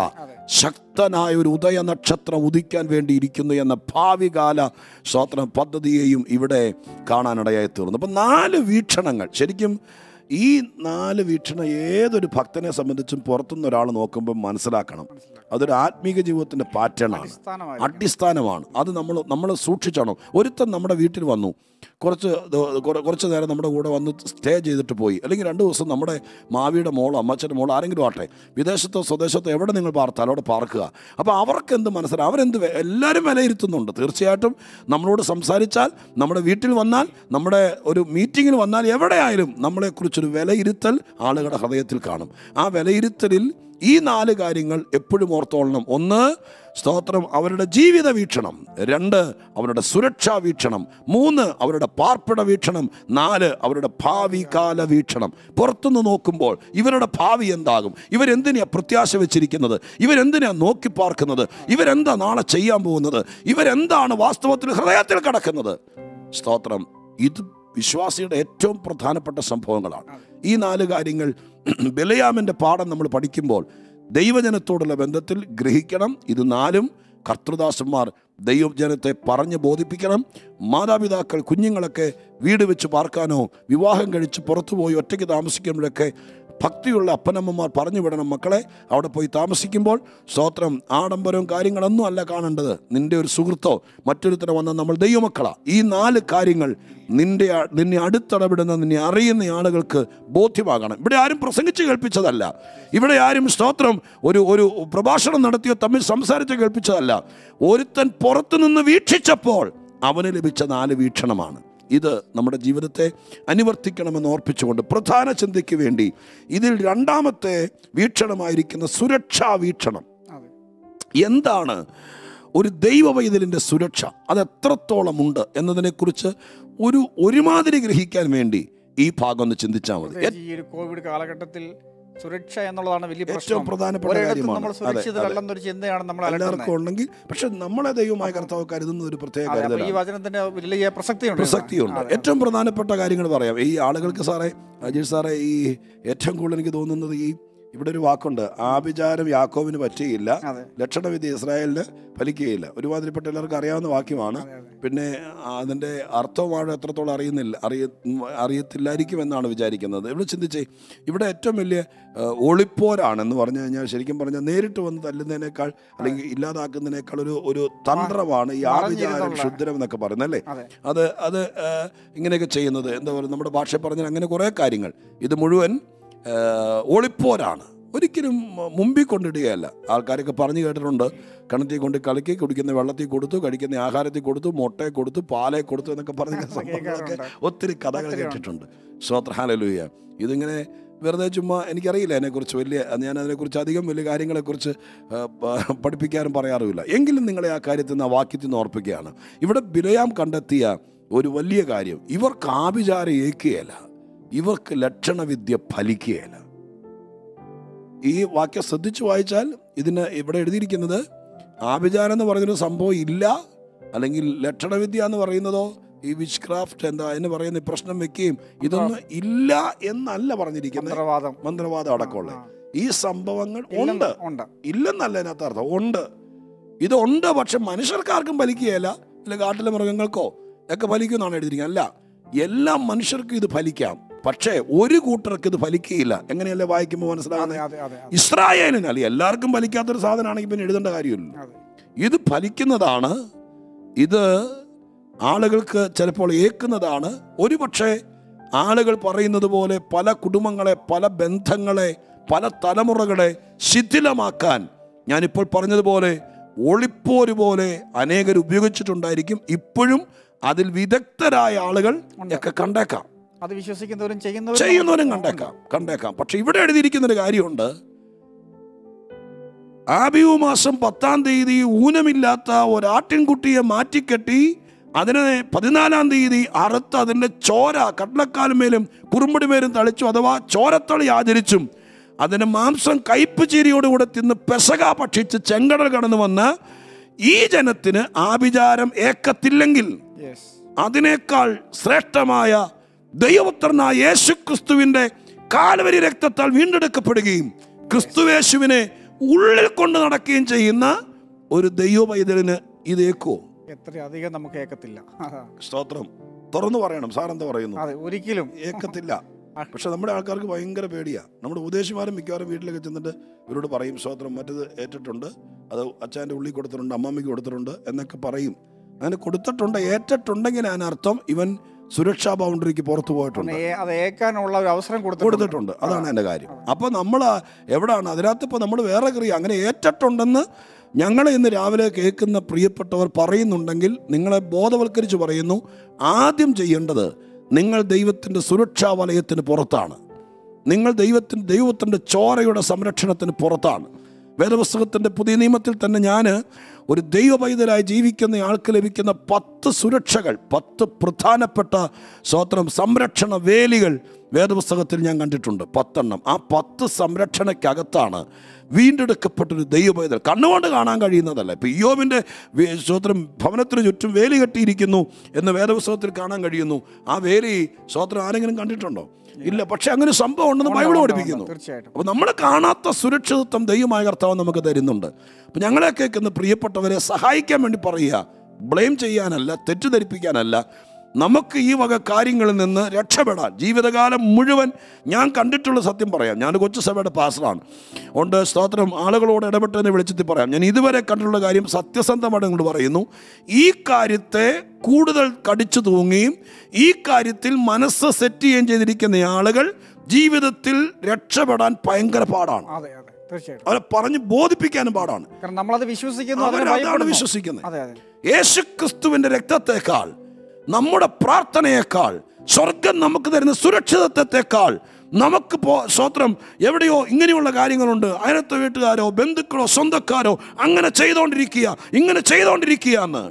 ശക്തനായ ഒരു ഉദയ നക്ഷത്രം ഉദിക്കാൻ വേണ്ടി ഇരിക്കുന്നു എന്ന ഭാവികാല സ്തോത്രം പദ്ധതിയെയും ഇവിടെ കാണാനിടയായി തീർന്നു അപ്പം നാല് വീക്ഷണങ്ങൾ ശരിക്കും ഈ നാല് വീക്ഷണം ഏതൊരു ഭക്തനെ സംബന്ധിച്ചും പുറത്തുനിന്ന് ഒരാൾ നോക്കുമ്പോൾ മനസ്സിലാക്കണം അതൊരു ആത്മീക ജീവിതത്തിൻ്റെ പാറ്റേണാണ് അടിസ്ഥാനമായി അടിസ്ഥാനമാണ് അത് നമ്മൾ നമ്മൾ സൂക്ഷിച്ചണം ഒരുത്തൻ നമ്മുടെ വീട്ടിൽ വന്നു കുറച്ച് ദ- കുറ- കുറച്ച് നേരം നമ്മുടെ കൂടെ വന്ന് സ്റ്റേ ചെയ്തിട്ട് പോയി അല്ലെങ്കിൽ രണ്ട് ദിവസം നമ്മുടെ മാവിയുടെ മോളോ അമ്മച്ചൻ്റെ മോളോ ആരെങ്കിലും ആട്ടെ വിദേശത്തോ സ്വദേശത്തോ എവിടെ നിങ്ങൾ പാർത്താലും അവിടെ പാർക്കുക അപ്പോൾ അവർക്ക് എന്ത് മനസ്സിലാവും അവരെന്ത് വെ- എല്ലാവരും വിലയിരുത്തുന്നുണ്ട് തീർച്ചയായിട്ടും നമ്മളോട് സംസാരിച്ചാൽ നമ്മുടെ വീട്ടിൽ വന്നാൽ നമ്മുടെ ഒരു മീറ്റിങ്ങിന് വന്നാൽ എവിടെയായാലും നമ്മളെക്കുറിച്ചൊരു വിലയിരുത്തൽ ആളുകളുടെ ഹൃദയത്തിൽ കാണും ആ വിലയിരുത്തലിൽ ഈ നാല് കാര്യങ്ങൾ എപ്പോഴും ഓർത്തോളണം ഒന്ന് സ്തോത്രം അവരുടെ ജീവിത വീക്ഷണം രണ്ട് അവരുടെ സുരക്ഷാ വീക്ഷണം മൂന്ന് അവരുടെ പാർപ്പിട വീക്ഷണം നാല് അവരുടെ ഭാവി കാല വീക്ഷണം പുറത്തുനിന്ന് നോക്കുമ്പോൾ ഇവരുടെ ഭാവി എന്താകും ഇവരെന്തിനാ പ്രത്യാശ വെച്ചിരിക്കുന്നത് ഇവരെന്തിനാ നോക്കി പാർക്കുന്നത് ഇവരെന്താ നാളെ ചെയ്യാൻ പോകുന്നത് ഇവരെന്താണ് വാസ്തവത്തിൽ ഹൃദയത്തിൽ കിടക്കുന്നത് സ്തോത്രം ഇത് വിശ്വാസിയുടെ ഏറ്റവും പ്രധാനപ്പെട്ട സംഭവങ്ങളാണ് ഈ നാല് കാര്യങ്ങൾ ബലയാമിൻ്റെ പാഠം നമ്മൾ പഠിക്കുമ്പോൾ ദൈവജനത്തോടുള്ള ബന്ധത്തിൽ ഗ്രഹിക്കണം ഇത് നാലും കർത്തൃദാസന്മാർ ദൈവജനത്തെ പറഞ്ഞ് ബോധിപ്പിക്കണം മാതാപിതാക്കൾ കുഞ്ഞുങ്ങളൊക്കെ വീട് വെച്ച് പാർക്കാനോ വിവാഹം കഴിച്ച് പുറത്തു പോയി ഒറ്റയ്ക്ക് താമസിക്കുമ്പോഴൊക്കെ ഭക്തിയുള്ള അപ്പനമ്മമാർ പറഞ്ഞു വിടണം മക്കളെ അവിടെ പോയി താമസിക്കുമ്പോൾ സ്തോത്രം ആഡംബരവും കാര്യങ്ങളൊന്നും അല്ല കാണേണ്ടത് നിന്റെ ഒരു സുഹൃത്തോ മറ്റൊരുത്തരം വന്ന നമ്മൾ ദൈവമക്കളാ ഈ നാല് കാര്യങ്ങൾ നിന്റെ ആ- നിന്നെ അടുത്തിടപെടുന്ന നിന്നെ അറിയുന്ന ആളുകൾക്ക് ബോധ്യമാകണം ഇവിടെ ആരും പ്രസംഗിച്ച് കേൾപ്പിച്ചതല്ല ഇവിടെ ആരും സ്തോത്രം ഒരു ഒരു പ്രഭാഷണം നടത്തിയോ തമ്മിൽ സംസാരിച്ച് കേൾപ്പിച്ചതല്ല ഒരുത്തൻ പുറത്തുനിന്ന് വീക്ഷിച്ചപ്പോൾ അവന് ലഭിച്ച നാല് വീക്ഷണമാണ് ഇത് നമ്മുടെ ജീവിതത്തെ അനുവർത്തിക്കണമെന്ന് ഓർപ്പിച്ചുകൊണ്ട് പ്രധാന ചിന്തയ്ക്ക് വേണ്ടി ഇതിൽ രണ്ടാമത്തെ വീക്ഷണമായിരിക്കുന്ന സുരക്ഷാ വീക്ഷണം അതെ എന്താണ് ഒരു ദൈവവൈതലിൻ്റെ സുരക്ഷ അത് എത്രത്തോളം ഉണ്ട് എന്നതിനെക്കുറിച്ച് ഒരു ഒരുമാതിരി ഗ്രഹിക്കാൻ വേണ്ടി ഈ ഭാഗം ഒന്ന് ചിന്തിച്ചാൽ മതി പ്രത്യേകിച്ച് ഈ ഒരു കോവിഡ് കാലഘട്ടത്തിൽ സുരക്ഷ എന്നുള്ളതാണ് വലിയ ഏറ്റവും പ്രശ്നം പ്രധാനപ്പെട്ട ഒരിടത്തും കാര്യമാണ്. നമ്മൾ അതെ, സുരക്ഷിതരല്ലെന്നൊരു ചിന്തയാണ് നമ്മൾ എല്ലാവർക്കും അലട്ടുന്നത് ഉണ്ടെങ്കിൽ പക്ഷെ നമ്മളെ ദൈവമായ കർത്താവ് കരുതുന്ന ഒരു പ്രത്യേക അതെ, അപ്പൊ ഈ കരുതലാണ് വചനത്തിന്റെ വലിയ പ്രസക്തിയുണ്ട് പ്രസക്തിയുണ്ട് അതെ, ഏറ്റവും പ്രധാനപ്പെട്ട കാര്യങ്ങൾ പറയാം ഈ ആളുകൾക്ക് സാറേ അജീഷ് സാറേ ഈ ഏറ്റവും കൂടുതൽ എനിക്ക് തോന്നുന്നത് ഈ ഇവിടെ ഒരു വാക്കുണ്ട് ആഭിചാരം യാക്കോവിന് പറ്റുകയില്ല അതെ ലക്ഷണവിധി ഇസ്രായേലിന് ഫലിക്കുകയില്ല ഒരുമാതിരിപ്പെട്ട എല്ലാവർക്കും അറിയാവുന്ന വാക്യമാണ് അതെ, അതെ. പിന്നെ അതിൻ്റെ അർത്ഥമാണ് എത്രത്തോളം അറിയുന്നില്ല അറിയ അറിയത്തില്ലായിരിക്കും എന്നാണ് വിചാരിക്കുന്നത് ഇവിടെ ചിന്തിച്ചേ ഇവിടെ ഏറ്റവും വലിയ ആ, ഒളിപ്പോരാണെന്ന് പറഞ്ഞു കഴിഞ്ഞാൽ ശരിക്കും പറഞ്ഞാൽ നേരിട്ട് വന്ന് തല്ലുന്നതിനേക്കാൾ അല്ലെങ്കിൽ ഇല്ലാതാക്കുന്നതിനേക്കാൾ ഒരു ഒരു തന്ത്രമാണ് ഈ ആഭിചാരം മറഞ്ഞിരുന്നുള്ള. ക്ഷുദ്രം എന്നൊക്കെ പറയുന്നത് അല്ലേ അതെ അത് അത് ആ, ഇങ്ങനെയൊക്കെ ചെയ്യുന്നത് എന്താ പറയുക നമ്മുടെ ഭാഷ പറഞ്ഞാൽ അങ്ങനെ കുറേ കാര്യങ്ങൾ ഇത് മുഴുവൻ ആ, ഒളിപ്പോരാണ് ഒരിക്കലും മുമ്പിൽ കൊണ്ടിടുകയല്ല ആൾക്കാരൊക്കെ പറഞ്ഞു കേട്ടിട്ടുണ്ട് കിണറ്റിൽ കൊണ്ട് കളിക്കി കുടിക്കുന്ന വെള്ളത്തിൽ കൊടുത്തു കഴിക്കുന്ന ആഹാരത്തിൽ കൊടുത്തു മുട്ടയെ കൊടുത്തു പാലെ കൊടുത്തു എന്നൊക്കെ പറഞ്ഞ സംഭവങ്ങളൊക്കെ ഒത്തിരി കഥകൾ കേട്ടിട്ടുണ്ട് ശ്രോത്രഹാലലൂയ ഇതിങ്ങനെ വെറുതെ ചുമ്മാ എനിക്കറിയില്ല അതിനെക്കുറിച്ച് വലിയ ഞാൻ അതിനെക്കുറിച്ച് അധികം വലിയ കാര്യങ്ങളെക്കുറിച്ച് ആ, പ- പഠിപ്പിക്കാനും പറയാറുമില്ല എങ്കിലും നിങ്ങളെ ആ കാര്യത്തിൽ നിന്ന് ആ വാക്യത്തിൽ നിന്ന് ഓർപ്പിക്കുകയാണ് ഇവിടെ ബിലയാം കണ്ടെത്തിയ ഒരു വലിയ കാര്യം ഇവർക്ക് ആഭിചാരം ഏക്കുകയല്ല ഇവർക്ക് ലക്ഷണവിദ്യ ഫലിക്കുകയല്ല ഈ വാക്യം ശ്രദ്ധിച്ചു വായിച്ചാൽ ഇതിന് ഇവിടെ എഴുതിയിരിക്കുന്നത് ആഭിചാരം എന്ന് പറയുന്നൊരു സംഭവം ഇല്ല അല്ലെങ്കിൽ ലക്ഷണവിദ്യ എന്ന് പറയുന്നതോ ഈ വിച്ച് ക്രാഫ്റ്റ് എന്താ എന്ന് പറയുന്ന ഈ പ്രശ്നം വെക്കുകയും ഇതൊന്നും ഇല്ല എന്നല്ല പറഞ്ഞിരിക്കുന്നത് മന്ത്രവാദം മന്ത്രവാദം അടക്കമുള്ള ആ, ഈ സംഭവങ്ങൾ ഇല്ലെന്ന് ഉണ്ട് ഉണ്ട് ഇല്ലെന്നല്ല അതിനകത്ത് അർത്ഥം ഉണ്ട് ഇതുണ്ട് പക്ഷെ മനുഷ്യർക്കാർക്കും ഫലിക്കുകയല്ല അല്ല കാട്ടിലെ മൃഗങ്ങൾക്കോ ഒക്കെ ഫലിക്കുമെന്നാണ് എഴുതിയിരിക്കുന്നത് അല്ല എല്ലാ മനുഷ്യർക്കും ഇത് ഫലിക്കാം പക്ഷേ ഒരു കൂട്ടർക്ക് ഇത് ഫലിക്കുകയില്ല എങ്ങനെയല്ലേ വായിക്കുമ്പോൾ അതെ മനസ്സിലാകുന്നത് അതെ അതെ അതെ ഇസ്രായേലിന് അല്ലെ എല്ലാവർക്കും ഫലിക്കാത്തൊരു സാധനമാണെങ്കിൽ പിന്നെ എഴുതേണ്ട കാര്യമില്ല അതെ ഇത് ഫലിക്കുന്നതാണ് ഇത് ആളുകൾക്ക് ചിലപ്പോൾ ഏക്കുന്നതാണ് ഒരുപക്ഷെ ആളുകൾ പറയുന്നത് പോലെ പല കുടുംബങ്ങളെ പല ബന്ധങ്ങളെ പല തലമുറകളെ ശിഥിലമാക്കാൻ ഞാനിപ്പോൾ പറഞ്ഞതുപോലെ ഒളിപ്പോര് പോലെ അനേകർ ഉപയോഗിച്ചിട്ടുണ്ടായിരിക്കും ഇപ്പോഴും അതിൽ വിദഗ്ധരായ ആളുകൾ ഒക്കെ കണ്ടേക്കാം അത് വിശ്വസിക്കുന്നവരും ചെയ്യുന്നവരും ചെയ്യുന്നവരും കണ്ടേക്കാം കണ്ടേക്കാം പക്ഷെ ഇവിടെ എഴുതിയിരിക്കുന്ന ഒരു കാര്യമുണ്ട് ആബിയു മാസം പത്താം തീയതി ഊനമില്ലാത്ത ഒരാട്ടിൻകുട്ടിയെ മാറ്റിക്കെട്ടി അതിനെ പതിനാലാം തീയതി അറുത്ത് അതിൻ്റെ ചോര കടലക്കാലുമേലും കുറുമ്പടിമേലും തളിച്ചു അഥവാ ചോരത്തളി ആചരിച്ചും അതിന് മാംസം കയ്പ് ചീരിയോടുകൂടെ തിന്ന് പെസക ഭക്ഷിച്ച് ചെങ്കടൽ കടന്നു വന്ന് ഈ ജനത്തിന് ആഭിചാരം ഏക്കത്തില്ലെങ്കിൽ യെസ് അതിനേക്കാൾ ശ്രേഷ്ഠമായ ദൈവപുത്രനായ യേശു ക്രിസ്തുവിൻ്റെ കാൽവരി രക്തത്താൽ വീണ്ടെടുക്കപ്പെടുകയും ക്രിസ്തുവേശുവിനെ ഉള്ളിൽ കൊണ്ട് നടക്കുകയും ചെയ്യുന്ന ഒരു ദൈവ പൈതലിന് ഇതേക്കോ എത്ര അധികം നമുക്ക് ഏക്കത്തില്ല അതാ. സ്തോത്രം തുറന്നു പറയണം സാർ എന്താ പറയുന്നു അതെ ഒരിക്കലും ഏക്കത്തില്ല പക്ഷെ നമ്മുടെ ആൾക്കാർക്ക് ഭയങ്കര പേടിയാ നമ്മുടെ ഉപദേശിമാരും മിക്കവാറും വീട്ടിലൊക്കെ ചെന്നിട്ട് ഇവരോട് പറയും സ്തോത്രം മറ്റത് ഏറ്റിട്ടുണ്ട് അത് അച്ഛൻ്റെ ഉള്ളി കൊടുത്തിട്ടുണ്ട് അമ്മമ്മയ്ക്ക് കൊടുത്തിട്ടുണ്ട് എന്നൊക്കെ പറയും അങ്ങനെ കൊടുത്തിട്ടുണ്ട് ഏറ്റിട്ടുണ്ടെങ്കിൽ അതിനർത്ഥം ഇവൻ സുരക്ഷാ ബൗണ്ടറിക്ക് പുറത്തു പോയിട്ടുണ്ട് ഏ- അത് ഏക്കാനുള്ള ഒരു അവസരം കൊടുത്തിട്ടുണ്ട് കൊടുത്തിട്ടുണ്ട് അതാണ് എൻ്റെ കാര്യം അപ്പോൾ നമ്മൾ എവിടാണ് അതിനകത്ത് ഇപ്പോൾ നമ്മൾ വേറെ ക്രിയ അങ്ങനെ ഏറ്റിട്ടുണ്ടെന്ന് ഞങ്ങളെ ഇന്ന് രാവിലെ കേൾക്കുന്ന പ്രിയപ്പെട്ടവർ പറയുന്നുണ്ടെങ്കിൽ നിങ്ങളെ ബോധവൽക്കരിച്ച് പറയുന്നു ആദ്യം ചെയ്യേണ്ടത് നിങ്ങൾ ദൈവത്തിൻ്റെ സുരക്ഷാ വലയത്തിന് പുറത്താണ് നിങ്ങൾ ദൈവത്തിന് ദൈവത്തിൻ്റെ ചോരയുടെ സംരക്ഷണത്തിന് പുറത്താണ് വേദപുസ്തകത്തിൻ്റെ പുതിയ നിയമത്തിൽ തന്നെ ഞാൻ ഒരു ദൈവ പൈതലായി ജീവിക്കുന്ന ആൾക്ക് ലഭിക്കുന്ന പത്ത് സുരക്ഷകൾ പത്ത് പ്രധാനപ്പെട്ട സ്വത്രം സംരക്ഷണ വേലികൾ വേദപുസ്തകത്തിൽ ഞാൻ കണ്ടിട്ടുണ്ട് പത്തെണ്ണം ആ പത്ത് സംരക്ഷണയ്ക്കകത്താണ് വീണ്ടെടുക്കപ്പെട്ടൊരു ദൈവ പൈതൽ കണ്ണുകൊണ്ട് കാണാൻ കഴിയുന്നതല്ല ഇപ്പം ഇയോബിൻ്റെ സ്വത്രം ഭവനത്തിന് ചുറ്റും വേലി കെട്ടിയിരിക്കുന്നു എന്ന് വേദപുസ്തകത്തിൽ കാണാൻ കഴിയുന്നു ആ വേലി സ്വത്രം ആരെങ്കിലും കണ്ടിട്ടുണ്ടോ ഇല്ല പക്ഷെ അങ്ങനെ സംഭവം ഉണ്ടെന്ന് ബൈബിൾ പഠിപ്പിക്കുന്നു തീർച്ചയായിട്ടും അപ്പോൾ നമ്മൾ കാണാത്ത സുരക്ഷിതത്വം ദൈവമായ കർത്താവ് നമുക്ക് തരുന്നുണ്ട് അപ്പം ഞങ്ങളെ കേൾക്കുന്ന പ്രിയപ്പെട്ടവരെ സഹായിക്കാൻ വേണ്ടി പറയുക ബ്ലെയിം ചെയ്യാനല്ല തെറ്റിദ്ധരിപ്പിക്കാനല്ല നമുക്ക് ഈ വക കാര്യങ്ങളിൽ നിന്ന് രക്ഷപ്പെടാൻ ജീവിതകാലം മുഴുവൻ ഞാൻ കണ്ടിട്ടുള്ള സത്യം പറയാം ഞാൻ കൊച്ചു സഭയുടെ പാസ്റ്ററാണ് ഉണ്ട് സ്തോത്രം ആളുകളോട് ഇടപെട്ടതിനെ വിളിച്ചെത്തി പറയാം ഞാൻ ഇതുവരെ കണ്ടിട്ടുള്ള കാര്യം സത്യസന്ധമായിട്ട് നിങ്ങൾ പറയുന്നു ഈ കാര്യത്തെ കൂടുതൽ കടിച്ചു തൂങ്ങുകയും ഈ കാര്യത്തിൽ മനസ്സ് സെറ്റ് ചെയ്യുകയും ചെയ്തിരിക്കുന്ന ആളുകൾ ജീവിതത്തിൽ രക്ഷപ്പെടാൻ ഭയങ്കര പാടാണ് അതെ അതെ തീർച്ചയായിട്ടും അവരെ പറഞ്ഞ് ബോധിപ്പിക്കാനും പാടാണ് കാരണം നമ്മളത് വിശ്വസിക്കുന്നു അതിനെ അവരതാണ് ഭയപ്പെടുന്നു. വിശ്വസിക്കുന്നത് അതെ അതെ യേശുക്രിസ്തുവിന്റെ രക്തത്തെക്കാൾ നമ്മുടെ പ്രാർത്ഥനയേക്കാൾ സ്വർഗം നമുക്ക് തരുന്ന സുരക്ഷിതത്വത്തെക്കാൾ നമുക്ക് പോ സ്വത്രം എവിടെയോ ഇങ്ങനെയുള്ള കാര്യങ്ങളുണ്ട് അയലത്തെ വീട്ടുകാരോ ബന്ധുക്കളോ സ്വന്തക്കാരോ അങ്ങനെ ചെയ്തുകൊണ്ടിരിക്കുക ഇങ്ങനെ ചെയ്തുകൊണ്ടിരിക്കുക എന്ന്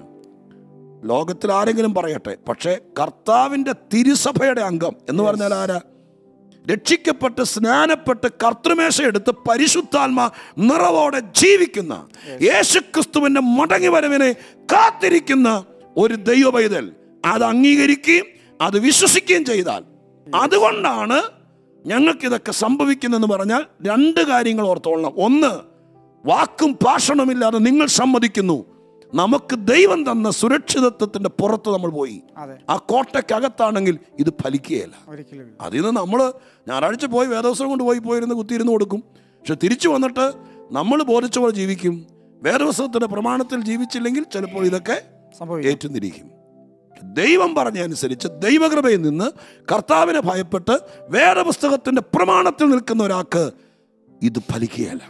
ലോകത്തിൽ ആരെങ്കിലും പറയട്ടെ പക്ഷേ കർത്താവിൻ്റെ തിരുസഭയുടെ അംഗം എന്ന് പറഞ്ഞാൽ ആരാ രക്ഷിക്കപ്പെട്ട് സ്നാനപ്പെട്ട് കർത്തൃമേശ എടുത്ത് പരിശുദ്ധാത്മ നിറവോടെ ജീവിക്കുന്ന യേശുക്രിസ്തുവിന്റെ മടങ്ങി വരവിനെ കാത്തിരിക്കുന്ന ഒരു ദൈവ പൈതൽ അത് അംഗീകരിക്കുകയും അത് വിശ്വസിക്കുകയും ചെയ്താൽ അതുകൊണ്ടാണ് ഞങ്ങൾക്കിതൊക്കെ സംഭവിക്കുന്നതെന്ന് പറഞ്ഞാൽ രണ്ട് കാര്യങ്ങൾ ഓർത്തോളണം ഒന്ന് വാക്കും ഭാഷണമില്ലാതെ നിങ്ങൾ സമ്മതിക്കുന്നു നമുക്ക് ദൈവം തന്ന സുരക്ഷിതത്വത്തിന്റെ പുറത്ത് നമ്മൾ പോയി അതെ ആ കോട്ടയ്ക്കകത്താണെങ്കിൽ ഇത് ഫലിക്കുകയില്ല ഒരിക്കലും ഇല്ല. അതിൽ നിന്ന് നമ്മൾ ഞായറാഴ്ച പോയി വേദവസ്ത്രം കൊണ്ട് പോയി പോയിരുന്ന് കുത്തിയിരുന്ന് കൊടുക്കും പക്ഷെ തിരിച്ചു വന്നിട്ട് നമ്മൾ ബോധിച്ച പോലെ ജീവിക്കും വേദവസ്ത്രത്തിന്റെ പ്രമാണത്തിൽ ജീവിച്ചില്ലെങ്കിൽ ചിലപ്പോൾ ഇതൊക്കെ സംഭവിക്കും ഏറ്റുന്നിരിക്കും ദൈവം പറഞ്ഞതനുസരിച്ച് ദൈവകൃപയിൽ നിന്ന് കർത്താവിനെ ഭയപ്പെട്ട് വേദപുസ്തകത്തിന്റെ പ്രമാണത്തിൽ നിൽക്കുന്ന ഒരാൾക്ക് ഇത് ഫലിക്കുകയല്ല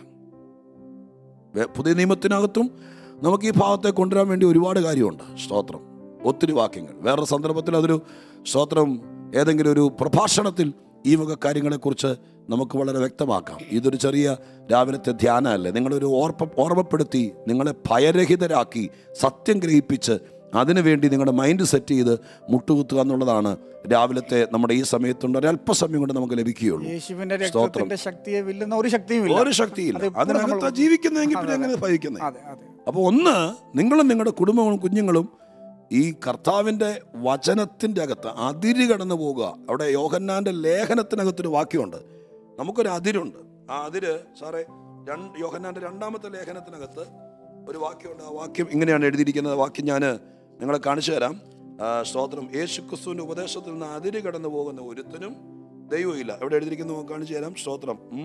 വേ- പുതിയ നിയമത്തിനകത്തും നമുക്ക് ഈ ഭാഗത്തെ കൊണ്ടുവരാൻ വേണ്ടി ഒരുപാട് കാര്യമുണ്ട് സ്തോത്രം ഒത്തിരി വാക്യങ്ങൾ വേറൊരു സന്ദർഭത്തിൽ അതൊരു സ്തോത്രം ഏതെങ്കിലും ഒരു പ്രഭാഷണത്തിൽ ഈ വക കാര്യങ്ങളെക്കുറിച്ച് നമുക്ക് വളരെ വ്യക്തമാക്കാം ഇതൊരു ചെറിയ രാവിലത്തെ ധ്യാനമല്ലേ നിങ്ങളൊരു ഓർപ്പ ഓർമ്മപ്പെടുത്തി നിങ്ങളെ ഭയരഹിതരാക്കി സത്യം ഗ്രഹിപ്പിച്ച് അതിനുവേണ്ടി നിങ്ങളുടെ മൈൻഡ് സെറ്റ് ചെയ്ത് മുട്ടുകുത്തുക എന്നുള്ളതാണ് രാവിലത്തെ നമ്മുടെ ഈ സമയത്തുണ്ട് ഒരല്പസമയം കൊണ്ട് നമുക്ക് ലഭിക്കുകയുള്ളൂ യേശുവിന്റെ രക്തത്തിന്റെ ശക്തിയെ വില്ലുന്ന ഒരു ശക്തിയും ഇല്ല ഒരു ശക്തിയില്ല അത് എപ്പോഴും അതിനകത്ത് നമ്മൾ- ജീവിക്കുന്നതെങ്കിൽ പിന്നെ എങ്ങനെ ഭവിക്കുന്നത് അതെ അതെ അപ്പോൾ ഒന്ന് നിങ്ങളും നിങ്ങളുടെ കുടുംബങ്ങളും കുഞ്ഞുങ്ങളും ഈ കർത്താവിൻ്റെ വചനത്തിൻ്റെ അകത്ത് അതിര് കടന്നു പോകുക അവിടെ യോഹന്നാൻ്റെ ലേഖനത്തിനകത്തൊരു വാക്യമുണ്ട് നമുക്കൊരു അതിരുണ്ട് ആ അതിര് സാറേ രണ്ട് യോഹന്നാൻ്റെ രണ്ടാമത്തെ ലേഖനത്തിനകത്ത് ഒരു വാക്യമുണ്ട് ആ വാക്യം ഇങ്ങനെയാണ് എഴുതിയിരിക്കുന്നത് ആ വാക്യം ഞാൻ നിങ്ങളെ കാണിച്ചു തരാം ആ, സ്തോത്രം യേശു ക്രിസ്തുവിൻ്റെ ഉപദേശത്തിൽ നിന്ന് അതിര് കടന്നു പോകുന്ന ഒരുത്തനും ദൈവമില്ല എവിടെ എഴുതിയിരിക്കുന്നു കാണിച്ചു തരാം സ്തോത്രം ഉം.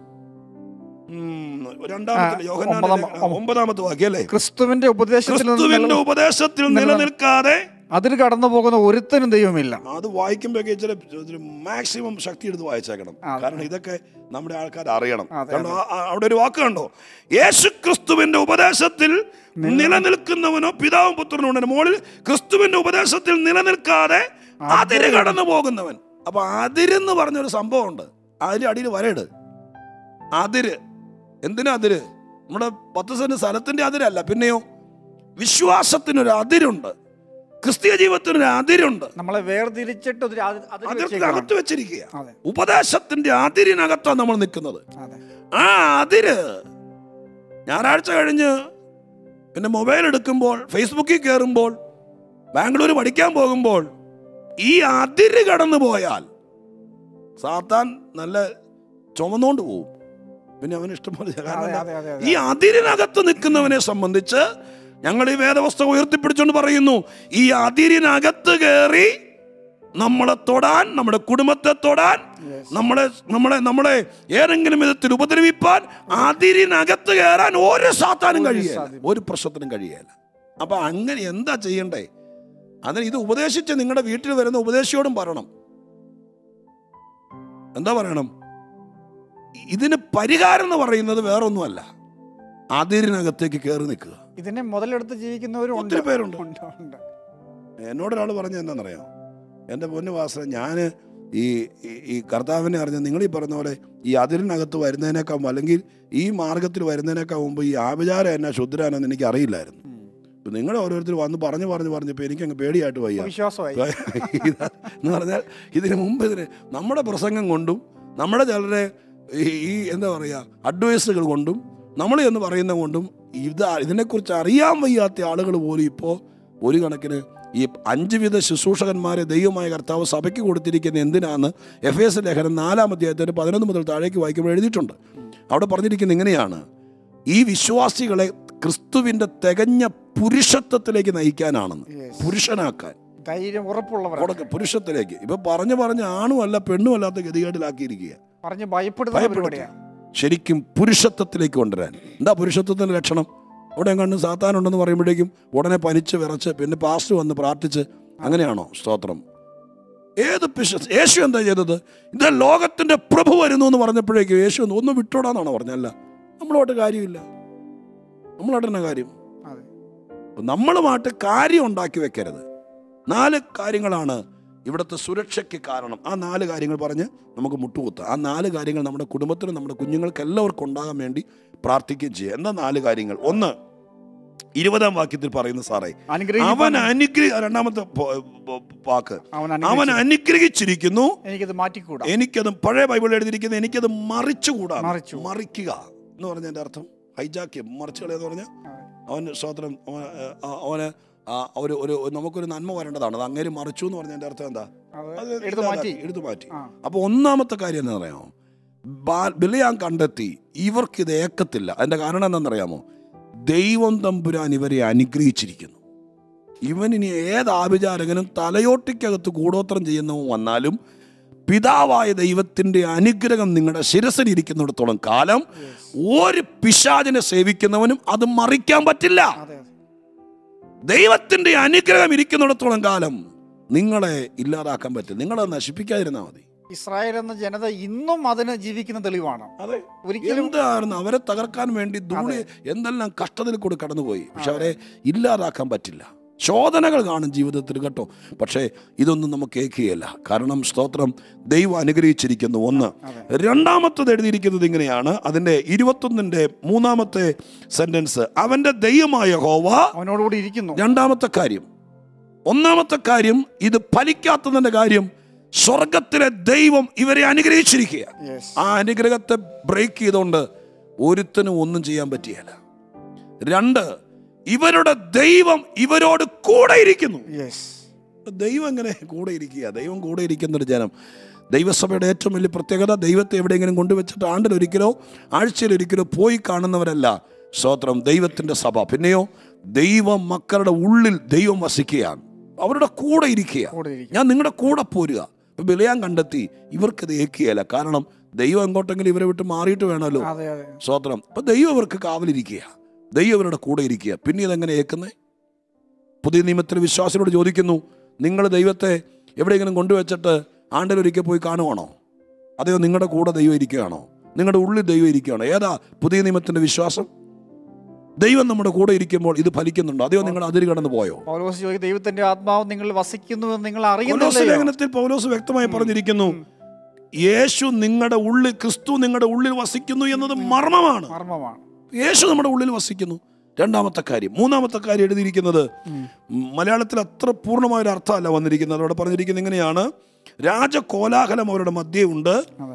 ഉം, രണ്ടാമത്തെ ആ, യോഹന്നാൻ്റെ ഒമ്പതാം- ലേഖനം- ഒമ്പതാമത്തെ വാക്യം അല്ലേ ക്രിസ്തുവിന്റെ ഉപദേശത്തിൽ നിന്ന് ക്രിസ്തുവിന്റെ ഉപദേശത്തിൽ നിലനിൽക്കാതെ അതിൽ കടന്നു പോകുന്ന ഒരുത്തനും ദൈവമില്ല അത് വായിക്കുമ്പോഴൊക്കെ ഇച്ചിരി മാക്സിമം ശക്തി എടുത്ത് വായിച്ചേക്കണം കാരണം ഇതൊക്കെ നമ്മുടെ ആൾക്കാർ അറിയണം അതെ, കാരണം ആ- ആ- അവിടെ ഒരു വാക്ക് കണ്ടോ യേശു ക്രിസ്തുവിന്റെ ഉപദേശത്തിൽ നിലനിൽക്കുന്നവനോ പിതാവും പുത്രനും ഉണ്ടെന്ന് മോളിൽ ക്രിസ്തുവിന്റെ ഉപദേശത്തിൽ നിലനിൽക്കാതെ അതിര് കടന്നു പോകുന്നവൻ അപ്പൊ അതിരെന്ന് പറഞ്ഞൊരു സംഭവമുണ്ട് അതിന്റെ അടിയിൽ വരയിട് അതിര് എന്തിനാ അതിര് നമ്മുടെ പത്ത് സെന്റ് സ്ഥലത്തിന്റെ അതിരല്ല പിന്നെയോ വിശ്വാസത്തിനൊരു അതിരുണ്ട് ക്രിസ്തീയ ജീവിതത്തിനൊരു അതിരുണ്ട് നമ്മളെ വേർതിരിച്ചിട്ട് ഒരു അത് അതിൽ അതിർക്ക് വെച്ചേക്കുകയാണ്. അകത്ത് വെച്ചിരിക്കുക അതെ ഉപദേശത്തിന്റെ അതിരിനകത്താണ് നമ്മൾ നിൽക്കുന്നത് അതെ ആ അതിര് ഞായറാഴ്ച കഴിഞ്ഞ് പിന്നെ മൊബൈൽ എടുക്കുമ്പോൾ ഫേസ്ബുക്കിൽ കയറുമ്പോൾ ബാംഗ്ലൂർ പഠിക്കാൻ പോകുമ്പോൾ ഈ അതിര് കടന്നു പോയാൽ സാത്താൻ നല്ല ചുമന്നുകൊണ്ട് പോവും പിന്നെ അവന് ഇഷ്ടംപോലെ കാരണം അതെ എന്താ? അതെ അതെ ഈ അതിരിനകത്ത് നിൽക്കുന്നവനെ സംബന്ധിച്ച് ഞങ്ങൾ ഈ വേദവസ്തു ഉയർത്തിപ്പിടിച്ചുകൊണ്ട് പറയുന്നു ഈ അതിരിനകത്ത് കയറി നമ്മളെ തൊടാൻ നമ്മുടെ കുടുംബത്തെ തൊടാൻ Yes. നമ്മളെ നമ്മളെ നമ്മളെ ഏതെങ്കിലും വിധത്തിൽ ഉപദ്രവിപ്പാൻ അതിരിനകത്ത് കയറാൻ ഒരു സാത്താനും കഴിയില്ല സാധ്യമല്ല. ഒരു പ്രശ്നത്തിനും കഴിയില്ല അപ്പൊ അങ്ങനെ എന്താ ചെയ്യണ്ടേ അതിന് ഇത് ഉപദേശിച്ച് നിങ്ങളുടെ വീട്ടിൽ വരുന്ന ഉപദേശിയോടും പറയണം എന്താ പറയണം ഇതിന് പരിഹാരം എന്ന് പറയുന്നത് വേറൊന്നുമല്ല അതിരിനകത്തേക്ക് കയറി നിൽക്കുക ഇതിനെ മുതലെടുത്ത് ജീവിക്കുന്നവരും ഉണ്ട് ഒത്തിരി പേരുണ്ട് ഉണ്ട്, ഉണ്ട്. എന്നോട് ഒരാൾ പറഞ്ഞത് എന്താണെന്നറിയാം എൻ്റെ പൊന്നു വാസന ഞാൻ ഈ ഈ- ഈ കർത്താവിനെ അറിഞ്ഞ നിങ്ങൾ ഈ പറഞ്ഞ പോലെ ഈ അതിരിനകത്ത് വരുന്നതിനേക്കാൾ അല്ലെങ്കിൽ ഈ മാർഗത്തിൽ വരുന്നതിനേക്കാൾ മുമ്പ് ഈ ആഭിചാരം എന്നാ ശുദ്രാനെന്ന് എനിക്ക് അറിയില്ലായിരുന്നു ഇപ്പം നിങ്ങൾ ഓരോരുത്തർ വന്ന് പറഞ്ഞു പറഞ്ഞു പറഞ്ഞപ്പോൾ എനിക്കങ്ങ് പേടിയായിട്ട് വയ്യ വിശ്വാസമായി ഇതാ, എന്ന് പറഞ്ഞാൽ ഇതിന് മുമ്പ് ഇതിന് നമ്മുടെ പ്രസംഗം കൊണ്ടും നമ്മുടെ ചിലരെ ഈ- ഈ എന്താ പറയുക അഡ്വൈസുകൾ കൊണ്ടും നമ്മൾ എന്ന് പറയുന്നത് കൊണ്ടും ഇത് ഇതിനെക്കുറിച്ച് അറിയാൻ വയ്യാത്ത ആളുകൾ പോലും ഇപ്പോൾ ഒരു കണക്കിന് ഈ അഞ്ച് വിധ ശുശ്രൂഷകന്മാരെ ദൈവമായ കർത്താവ് സഭയ്ക്ക് കൊടുത്തിരിക്കുന്ന എന്തിനാന്ന് എഫ് എസ് ലേഖനം നാലാം അധ്യായത്തിന് പതിനൊന്ന് മുതൽ താഴേക്ക് വായിക്കുമ്പോൾ എഴുതിയിട്ടുണ്ട് അവിടെ പറഞ്ഞിരിക്കുന്നത് ഇങ്ങനെയാണ് ഈ വിശ്വാസികളെ ക്രിസ്തുവിൻ്റെ തികഞ്ഞ പുരുഷത്വത്തിലേക്ക് നയിക്കാനാണെന്ന് Yes. പുരുഷനാക്കാൻ ധൈര്യം ഉറപ്പുള്ളവരാണ് കൊടുക്ക പുരുഷത്തിലേക്ക് ഇപ്പൊ പറഞ്ഞു പറഞ്ഞ് ആണുമല്ല പെണ്ണും അല്ലാത്ത ഗതികേട്ടിലാക്കിയിരിക്കുക പറഞ്ഞ് ഭയപ്പെടുന്ന ഭയപ്പെടുത്തുക പരിപാടിയാണ് ശരിക്കും പുരുഷത്വത്തിലേക്ക് കൊണ്ടുവരാൻ എന്താ പുരുഷത്വത്തിന്റെ ലക്ഷണം അവിടെ കണ്ട് സാത്താനുണ്ടെന്ന് പറയുമ്പോഴേക്കും ഉടനെ പനിച്ച് വിറച്ച് പിന്നെ പാസ്റ്റ് വന്ന് പ്രാർത്ഥിച്ച് അങ്ങനെയാണോ സ്തോത്രം ഏത് പിശ യേശു എന്താ ചെയ്തത് ഇത് ലോകത്തിന്റെ പ്രഭു വരുന്നു എന്ന് പറഞ്ഞപ്പോഴേക്കും യേശു ഒന്ന് ഒന്ന് വിട്ടോടാന്നാണോ പറഞ്ഞല്ല നമ്മളോട്ട് കാര്യമില്ല നമ്മളോട്ട് തന്നെ കാര്യം അതെ അപ്പൊ നമ്മളുമായിട്ട് കാര്യം ഉണ്ടാക്കി വെക്കരുത് നാല് കാര്യങ്ങളാണ് ഇവിടുത്തെ സുരക്ഷയ്ക്ക് കാരണം ആ നാല് കാര്യങ്ങൾ പറഞ്ഞ് നമുക്ക് മുട്ടുകുത്താം ആ നാല് കാര്യങ്ങൾ നമ്മുടെ കുടുംബത്തിനും നമ്മുടെ കുഞ്ഞുങ്ങൾക്ക് എല്ലാവർക്കും ഉണ്ടാകാൻ വേണ്ടി പ്രാർത്ഥിക്കുകയും ചെയ്യുക എന്താ നാല് കാര്യങ്ങൾ ഒന്ന് ഇരുപതാം വാക്യത്തിൽ പറയുന്ന സാറേ അവൻ അനുഗ്രഹിക്കാൻ അനുഗ്രഹി രണ്ടാമത്തെ പോ- പോ- വാക്ക് അവൻ അവൻ അനുഗ്രഹിച്ചു. അനുഗ്രഹിച്ചിരിക്കുന്നു എനിക്കത് മാറ്റിക്കൂടാ എനിക്കത് പഴയ ബൈബിളിൽ എഴുതിയിരിക്കുന്നത് എനിക്കത് മറിച്ചുകൂടാ മറിച്ചു. മറിക്കുക എന്ന് പറഞ്ഞതിന്റെ അർത്ഥം ഹൈജാക്ക് മറിച്ച് കളയെന്ന് പറഞ്ഞാൽ അവന് സ്വതന്ത്രം അവന് ആ, അവന് ആ, ഒരു ഒരു നമുക്കൊരു നന്മ വരേണ്ടതാണ് അത് അങ്ങേര് മറിച്ചു എന്ന് പറഞ്ഞതിന്റെ അർത്ഥം എന്താ അത് അത് എടുത്തു മാറ്റി ഇല്ലാതാക്കി, എടുത്തു മാറ്റി ആ അപ്പൊ ഒന്നാമത്തെ കാര്യം എന്താ പറയാമോ ബിലയാൻ കണ്ടെത്തി ഇവർക്ക് ഇത് ഏക്കത്തില്ല അതിന്റെ കാരണം എന്താണെന്നറിയാമോ ദൈവം തമ്പുരാൻ ഇവരെ അനുഗ്രഹിച്ചിരിക്കുന്നു ഇവനിനി ഏത് ആഭിചാരകനും തലയോട്ടിക്കകത്ത് കൂടോത്രം ചെയ്യുന്നവൻ വന്നാലും പിതാവായ ദൈവത്തിന്റെ അനുഗ്രഹം നിങ്ങളുടെ ശിരസിലിരിക്കുന്നിടത്തോളം കാലം ഒരു പിശാചിനെ സേവിക്കുന്നവനും അത് മറിക്കാൻ പറ്റില്ല അതെ അതെ ദൈവത്തിന്റെ അനുഗ്രഹം ഇരിക്കുന്നിടത്തോളം കാലം നിങ്ങളെ ഇല്ലാതാക്കാൻ പറ്റും നിങ്ങളെ നശിപ്പിക്കാതിരുന്നാൽ മതി ഇസ്രായേൽ എന്ന ജനത ഇന്നും അതിന് ജീവിക്കുന്ന തെളിവാണ് അതെ ഒരിക്കലും എന്തായിരുന്നു അവരെ തകർക്കാൻ വേണ്ടി ധൂളി എന്തെല്ലാം കഷ്ടതയിൽ കൂടെ കടന്നുപോയി പക്ഷെ അവരെ ഇല്ലാതാക്കാൻ പറ്റില്ല ശോധനകൾ കാണും ജീവിതത്തിൽ കേട്ടോ പക്ഷേ ഇതൊന്നും നമുക്ക് ഏക്കുകയല്ല കാരണം സ്തോത്രം ദൈവം അനുഗ്രഹിച്ചിരിക്കുന്നു ഒന്ന് രണ്ടാമത്തത് എഴുതിയിരിക്കുന്നത് ഇങ്ങനെയാണ് അതിൻ്റെ ഇരുപത്തൊന്നിൻ്റെ മൂന്നാമത്തെ സെന്റൻസ് അവൻ്റെ ദൈവമായ ഹോവ അവനോടുകൂടി ഇരിക്കുന്നു രണ്ടാമത്തെ കാര്യം ഒന്നാമത്തെ കാര്യം ഇത് ഫലിക്കാത്തതിൻ്റെ കാര്യം സ്വർഗത്തിലെ ദൈവം ഇവരെ അനുഗ്രഹിച്ചിരിക്കുക യെസ് ആ അനുഗ്രഹത്തെ ബ്രേക്ക് ചെയ്തുകൊണ്ട് ഒരുത്തനും ഒന്നും ചെയ്യാൻ പറ്റിയല്ല രണ്ട് ഇവരുടെ ദൈവം ഇവരോട് കൂടെ ഇരിക്കുന്നു യെസ് ദൈവം എങ്ങനെ കൂടെ ഇരിക്കുക ദൈവം കൂടെ ഇരിക്കുന്ന ഒരു ജനം ദൈവസഭയുടെ ഏറ്റവും വലിയ പ്രത്യേകത ദൈവത്തെ എവിടെയെങ്കിലും കൊണ്ടുവച്ചിട്ട് ആണ്ടിലൊരിക്കലോ ആഴ്ചയിലൊരിക്കലോ പോയി കാണുന്നവരല്ല സ്തോത്രം ദൈവത്തിൻ്റെ സഭ പിന്നെയോ ദൈവം മക്കളുടെ ഉള്ളിൽ ദൈവം വസിക്കുകയാണ് അവരുടെ കൂടെ ഇരിക്കുക കൂടെ ഇരിക്കും ഞാൻ നിങ്ങളുടെ കൂടെ പോരുക ഇപ്പൊ ബിലയാൻ കണ്ടെത്തി ഇവർക്കത് ഏക്കുകയല്ല കാരണം ദൈവം എങ്ങോട്ടെങ്കിലും ഇവരെ വിട്ട് മാറിയിട്ട് വേണമല്ലോ അതെ അതെ സ്തോത്രം അപ്പൊ ദൈവം ഇവർക്ക് കാവലിരിക്കുക ദൈവം ഇവരുടെ കൂടെ ഇരിക്കുക പിന്നെ ഇതെങ്ങനെ ഏക്കുന്നേ പുതിയ നിയമത്തിലെ വിശ്വാസിനോട് ചോദിക്കുന്നു നിങ്ങൾ ദൈവത്തെ എവിടെയെങ്കിലും കൊണ്ടുവച്ചിട്ട് ആണ്ടിലൊരിക്കൽ പോയി കാണുവാണോ അതെയോ നിങ്ങളുടെ കൂടെ ദൈവം ഇരിക്കുകയാണോ നിങ്ങളുടെ ഉള്ളിൽ ദൈവം ഇരിക്കുകയാണോ ഏതാ പുതിയ നിയമത്തിന്റെ വിശ്വാസം ദൈവം നമ്മുടെ കൂടെ ഇരിക്കുമ്പോൾ ഇത് ഫലിക്കുന്നുണ്ടോ അതെയോ നിങ്ങൾ അതിര് കടന്നു പോയോ പൗലോസ് ചോദിക്കും ദൈവത്തിന്റെ ആത്മാവ് നിങ്ങൾ വസിക്കുന്നു എന്ന് നിങ്ങൾ പൗലോസ് അറിയുന്നില്ലയോ ലേഖനത്തിൽ പൗലോസ് വ്യക്തമായി പറഞ്ഞിരിക്കുന്നു യേശു നിങ്ങളുടെ ഉള്ളിൽ ക്രിസ്തു നിങ്ങളുടെ ഉള്ളിൽ വസിക്കുന്നു എന്നത് മർമ്മമാണ് മർമ്മമാണ് യേശു നമ്മുടെ ഉള്ളിൽ വസിക്കുന്നു രണ്ടാമത്തെ കാര്യം മൂന്നാമത്തെ കാര്യം എഴുതിയിരിക്കുന്നത് മലയാളത്തിൽ അത്ര പൂർണ്ണമായ ഒരു അർത്ഥമല്ല വന്നിരിക്കുന്നത് അവിടെ പറഞ്ഞിരിക്കുന്നത് ഇങ്ങനെയാണ് രാജകോലാഹലം അവരുടെ മധ്യേ ഉണ്ട് അതെ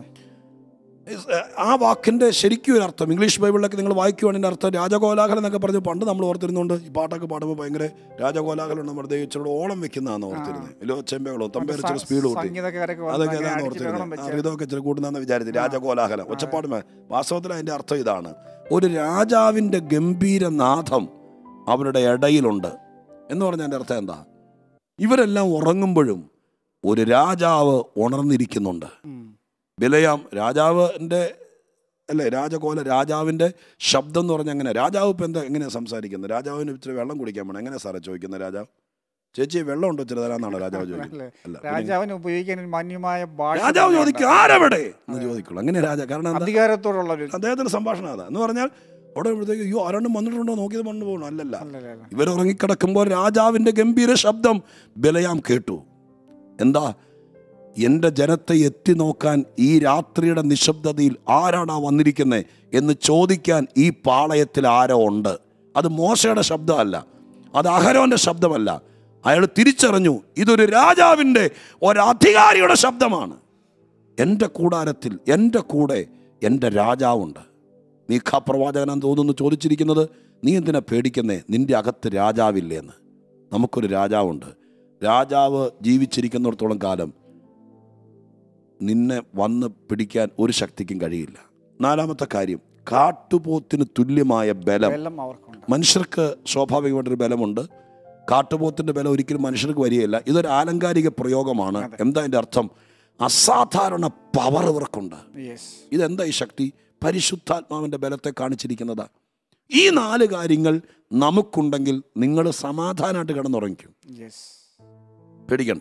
ആ വാക്കിന്റെ ശരിക്കും ഒരു അർത്ഥം ഇംഗ്ലീഷ് ബൈബിളിലൊക്കെ നിങ്ങൾ വായിക്കുവാണെങ്കിൽ അർത്ഥം രാജകോലാഹലം എന്നൊക്കെ പറഞ്ഞ് പണ്ട് നമ്മൾ ഓർത്തിരുന്നുണ്ട് ഈ പാട്ടൊക്കെ പാടുമ്പോൾ ഭയങ്കര രാജകോലാഹലം നമ്മുടെ ദൈവച്ചോട് ഓളം വെക്കുന്നതാന്ന് ഓർത്തിരുന്നത് ഇല്ലോ ചെമ്പകളോ തമ്പേരച്ചൊരു സ്പീഡ് കൂട്ടി സംഗീതക്കാരൊക്കെ വന്ന് അതൊക്കെ അങ്ങനെ അതാണ് അടിച്ച് ബഹളം ഓർത്തിരുന്നത് വെച്ച് ഇതൊക്കെ ഇച്ചിരി കൂടുന്നെന്ന് വിചാരിച്ചു രാജകോലാഹലം ഒച്ചപ്പാടുമേ വാസ്തവത്തിൽ അതിന്റെ അർത്ഥം ഇതാണ് ഒരു രാജാവിന്റെ ഗംഭീര നാഥം അവരുടെ ഇടയിലുണ്ട് എന്ന് പറഞ്ഞാൽ എൻ്റെ അർത്ഥം എന്താ ഇവരെല്ലാം ഉറങ്ങുമ്പോഴും ഒരു രാജാവ് ഉണർന്നിരിക്കുന്നുണ്ട് ഉം. ബിലയാം രാജാവിൻ്റെ അല്ലേ രാജകോല രാജാവിൻ്റെ ശബ്ദം എന്ന് പറഞ്ഞാൽ എങ്ങനെ രാജാവ് ഇപ്പം എന്താ എങ്ങനെയാണ് സംസാരിക്കുന്നത് രാജാവിന് ഇച്ചിരി വെള്ളം കുടിക്കാൻ വേണം എങ്ങനെ സാറേ ചോദിക്കുന്നത് രാജാവ് ചേച്ചി വെള്ളം ഉണ്ടോ ഇച്ചിരി തരാന്നാണോ രാജാവ് ചോദിക്കുന്നത് അല്ലേ? അല്ല പിന്നെ രാജാവിന് ഉപയോഗിക്കാൻ ഒരു മാന്യമായ ഭാഷ രാജാവ് ചോദിക്കും ആരെവിടെ എന്ന് ചോദിക്കുള്ളൂ അങ്ങനെ രാജ കാരണം എന്താ അധികാരത്തോടുള്ള ഒരു അദ്ദേഹത്തിന്റെ സംഭാഷണം അതാ എന്ന് പറഞ്ഞാൽ അവിടെ ഇവിടത്തേക്ക് അയ്യോ ആരാണ്ടും വന്നിട്ടുണ്ടോ നോക്കിയത് മണ്ണ് പോകണം അല്ലല്ല അല്ലല്ല ഇവർ ഉറങ്ങിക്കിടക്കുമ്പോൾ രാജാവിന്റെ ഗംഭീര ശബ്ദം ബലയാം കേട്ടു എന്താ എൻ്റെ ജനത്തെ എത്തി നോക്കാൻ ഈ രാത്രിയുടെ നിശബ്ദതയിൽ ആരാണ് ആ വന്നിരിക്കുന്നത് എന്ന് ചോദിക്കാൻ ഈ പാളയത്തിൽ ആരോ ഉണ്ട് അത് മോശയുടെ ശബ്ദമല്ല അത് അഹരോന്റെ ശബ്ദമല്ല അയാൾ തിരിച്ചറിഞ്ഞു ഇതൊരു രാജാവിൻ്റെ ഒരധികാരിയുടെ ശബ്ദമാണ് എൻ്റെ കൂടാരത്തിൽ എൻ്റെ കൂടെ എൻ്റെ രാജാവുണ്ട് മീഖ പ്രവാചകനാൻ തോന്നുന്നു ചോദിച്ചിരിക്കുന്നത് നീ എന്തിനാ പേടിക്കുന്നേ നിന്റെ അകത്ത് രാജാവില്ലേ എന്ന് നമുക്കൊരു രാജാവുണ്ട് രാജാവ് ജീവിച്ചിരിക്കുന്നിടത്തോളം കാലം നിന്നെ വന്ന് പിടിക്കാൻ ഒരു ശക്തിക്കും കഴിയില്ല നാലാമത്തെ കാര്യം കാട്ടുപോത്തിന് തുല്യമായ ബലം വെള്ളം അവർക്കുണ്ട് മനുഷ്യർക്ക് സ്വാഭാവികമായിട്ടൊരു ബലമുണ്ട് കാട്ടുപോത്തിൻ്റെ ബലം ഒരിക്കലും മനുഷ്യർക്ക് വരികയില്ല ഇതൊരു ആലങ്കാരിക പ്രയോഗമാണ് എന്താ അതിൻ്റെ അർത്ഥം അസാധാരണ പവർ ഇവർക്കുണ്ട് യെസ് ഇതെന്താ ഈ ശക്തി പരിശുദ്ധാത്മാവിൻ്റെ ബലത്തെ കാണിച്ചിരിക്കുന്നതാ ഈ നാല് കാര്യങ്ങൾ നമുക്കുണ്ടെങ്കിൽ നിങ്ങൾ സമാധാനമായിട്ട് കിടന്നുറങ്ങിക്കും യെസ് പേടിക്കണ്ട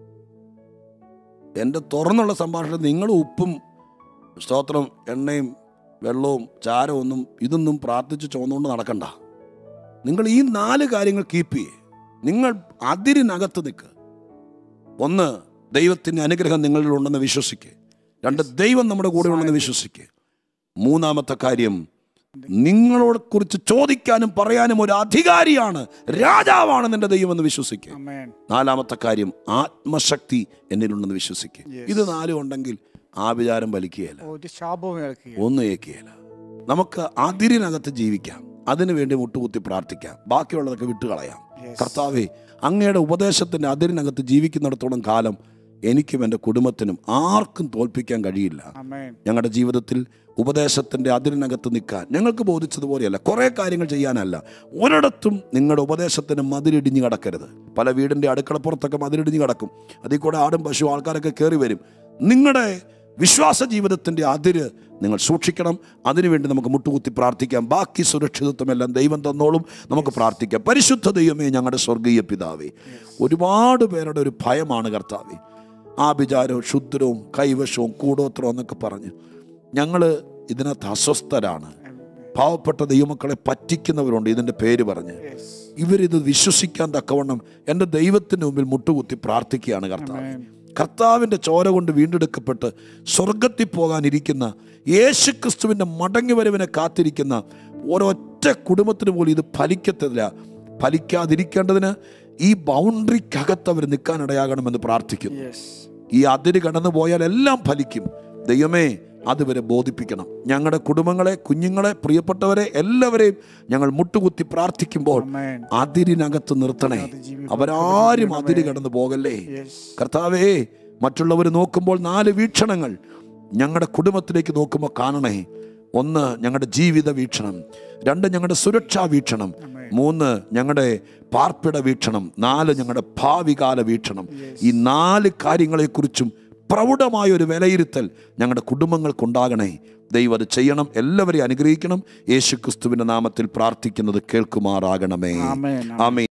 എൻ്റെ തുറന്നുള്ള സംഭാഷണം നിങ്ങൾ ഉപ്പും സ്തോത്രം എണ്ണയും വെള്ളവും ചാരവും ഒന്നും ഇതൊന്നും പ്രാർത്ഥിച്ച് ചോന്നുകൊണ്ട് നടക്കണ്ട നിങ്ങൾ ഈ നാല് കാര്യങ്ങൾ കീപ്പ് ചെയ്യേ നിങ്ങൾ അതിരിനകത്ത് നിൽക്ക് ഒന്ന് ദൈവത്തിൻ്റെ അനുഗ്രഹം നിങ്ങളിൽ ഉണ്ടെന്ന് വിശ്വസിക്കുക രണ്ട് ദൈവം നമ്മുടെ കൂടെ ഉണ്ടെന്ന് വിശ്വസിക്കുക മൂന്നാമത്തെ കാര്യം നിങ്ങളോട് കുറിച്ച് ചോദിക്കാനും പറയാനും ഒരു അധികാരിയാണ് രാജാവാണ് നിന്റെ ദൈവം എന്ന് വിശ്വസിക്കുക അമേൻ നാലാമത്തെ കാര്യം ആത്മശക്തി എന്നിലുണ്ടെന്ന് വിശ്വസിക്കുക Yes. ഇത് നാലും ഉണ്ടെങ്കിൽ ആ വിചാരം വലിക്കുകയില്ല ഒരു ശാപവും കേൾക്കുക ഒന്നും ഏക്കുകയില്ല നമുക്ക് അതിരിനകത്ത് ജീവിക്കാം അതിനു വേണ്ടി മുട്ടുകുത്തി പ്രാർത്ഥിക്കാം ബാക്കിയുള്ളതൊക്കെ വിട്ടുകളയാം Yes. കർത്താവേ അങ്ങയുടെ ഉപദേശത്തിൻ്റെ അതിരിനകത്ത് ജീവിക്കുന്നിടത്തോളം കാലം എനിക്കും എൻ്റെ കുടുംബത്തിനും ആർക്കും തോൽപ്പിക്കാൻ കഴിയില്ല അമേൻ ഞങ്ങളുടെ ജീവിതത്തിൽ ഉപദേശത്തിൻ്റെ അതിരിനകത്ത് നിൽക്കാൻ ഞങ്ങൾക്ക് ബോധിച്ചതുപോലെയല്ല കുറേ കാര്യങ്ങൾ ചെയ്യാനല്ല ഒരിടത്തും നിങ്ങളുടെ ഉപദേശത്തിന് മതിലിടിഞ്ഞ് കിടക്കരുത് പല വീടിൻ്റെ അടുക്കളപ്പുറത്തൊക്കെ മതിലിടിഞ്ഞ് കിടക്കും അതിൽ കൂടെ ആടും പശു ആൾക്കാരൊക്കെ കയറി വരും നിങ്ങളുടെ വിശ്വാസ ജീവിതത്തിൻ്റെ അതിര് നിങ്ങൾ സൂക്ഷിക്കണം അതിനുവേണ്ടി നമുക്ക് മുട്ടുകുത്തി പ്രാർത്ഥിക്കാം ബാക്കി സുരക്ഷിതത്വമെല്ലാം ദൈവം തന്നോളും നമുക്ക് പ്രാർത്ഥിക്കാം പരിശുദ്ധ ദൈവമേ ഞങ്ങളുടെ സ്വർഗീയ പിതാവേ ഒരുപാട് പേരുടെ ഒരു ഭയമാണ് കർത്താവേ ആഭിചാരവും ക്ഷുദ്രവും കൈവശവും കൂടോത്രവും എന്നൊക്കെ പറഞ്ഞ് ഞങ്ങൾ ഇതിനകത്ത് അസ്വസ്ഥരാണ് പാവപ്പെട്ട ദൈവമക്കളെ പറ്റിക്കുന്നവരുണ്ട് ഇതിൻ്റെ പേര് പറഞ്ഞ് യെസ് ഇവരിത് വിശ്വസിക്കാൻ തക്കവണ്ണം എൻ്റെ ദൈവത്തിന് മുമ്പിൽ മുട്ടുകുത്തി പ്രാർത്ഥിക്കുകയാണ് കർത്താവ് Amen. കർത്താവിൻ്റെ ചോര കൊണ്ട് വീണ്ടെടുക്കപ്പെട്ട് സ്വർഗത്തിൽ പോകാനിരിക്കുന്ന യേശു ക്രിസ്തുവിൻ്റെ മടങ്ങി വരവിനെ കാത്തിരിക്കുന്ന ഒരൊറ്റ കുടുംബത്തിന് പോലും ഇത് ഫലിക്കത്തില്ല ഫലിക്കാതിരിക്കേണ്ടതിന് ഈ ബൗണ്ടറിക്കകത്ത് അവർ നിൽക്കാനിടയാകണമെന്ന് പ്രാർത്ഥിക്കുന്നു യെസ് ഈ അതിര് കടന്നു പോയാൽ എല്ലാം ഫലിക്കും ദൈവമേ അതുവരെ ബോധിപ്പിക്കണം ഞങ്ങളുടെ കുടുംബങ്ങളെ കുഞ്ഞുങ്ങളെ പ്രിയപ്പെട്ടവരെ എല്ലാവരെയും ഞങ്ങൾ മുട്ടുകുത്തി പ്രാർത്ഥിക്കുമ്പോൾ അമേൻ അതിരിനകത്ത് നിർത്തണേ അതിജീവിക്കാൻ അവരാരും അതിര് കടന്നു പോകല്ലേ യെസ് കർത്താവേ മറ്റുള്ളവർ നോക്കുമ്പോൾ നാല് വീക്ഷണങ്ങൾ ഞങ്ങളുടെ കുടുംബത്തിലേക്ക് നോക്കുമ്പോൾ കാണണേ ഒന്ന് ഞങ്ങളുടെ ജീവിത വീക്ഷണം രണ്ട് ഞങ്ങളുടെ സുരക്ഷാ വീക്ഷണം മൂന്ന് ഞങ്ങളുടെ പാർപ്പിട വീക്ഷണം നാല് ഞങ്ങളുടെ ഭാവികാല വീക്ഷണം ഈ നാല് കാര്യങ്ങളെക്കുറിച്ചും പ്രൗഢമായ ഒരു വിലയിരുത്തൽ ഞങ്ങളുടെ കുടുംബങ്ങൾക്കുണ്ടാകണേ ദൈവം അത് ചെയ്യണം എല്ലാവരെയും അനുഗ്രഹിക്കണം യേശു ക്രിസ്തുവിൻ്റെ നാമത്തിൽ പ്രാർത്ഥിക്കുന്നത് കേൾക്കുമാറാകണമേ ആമേൻ ആമേ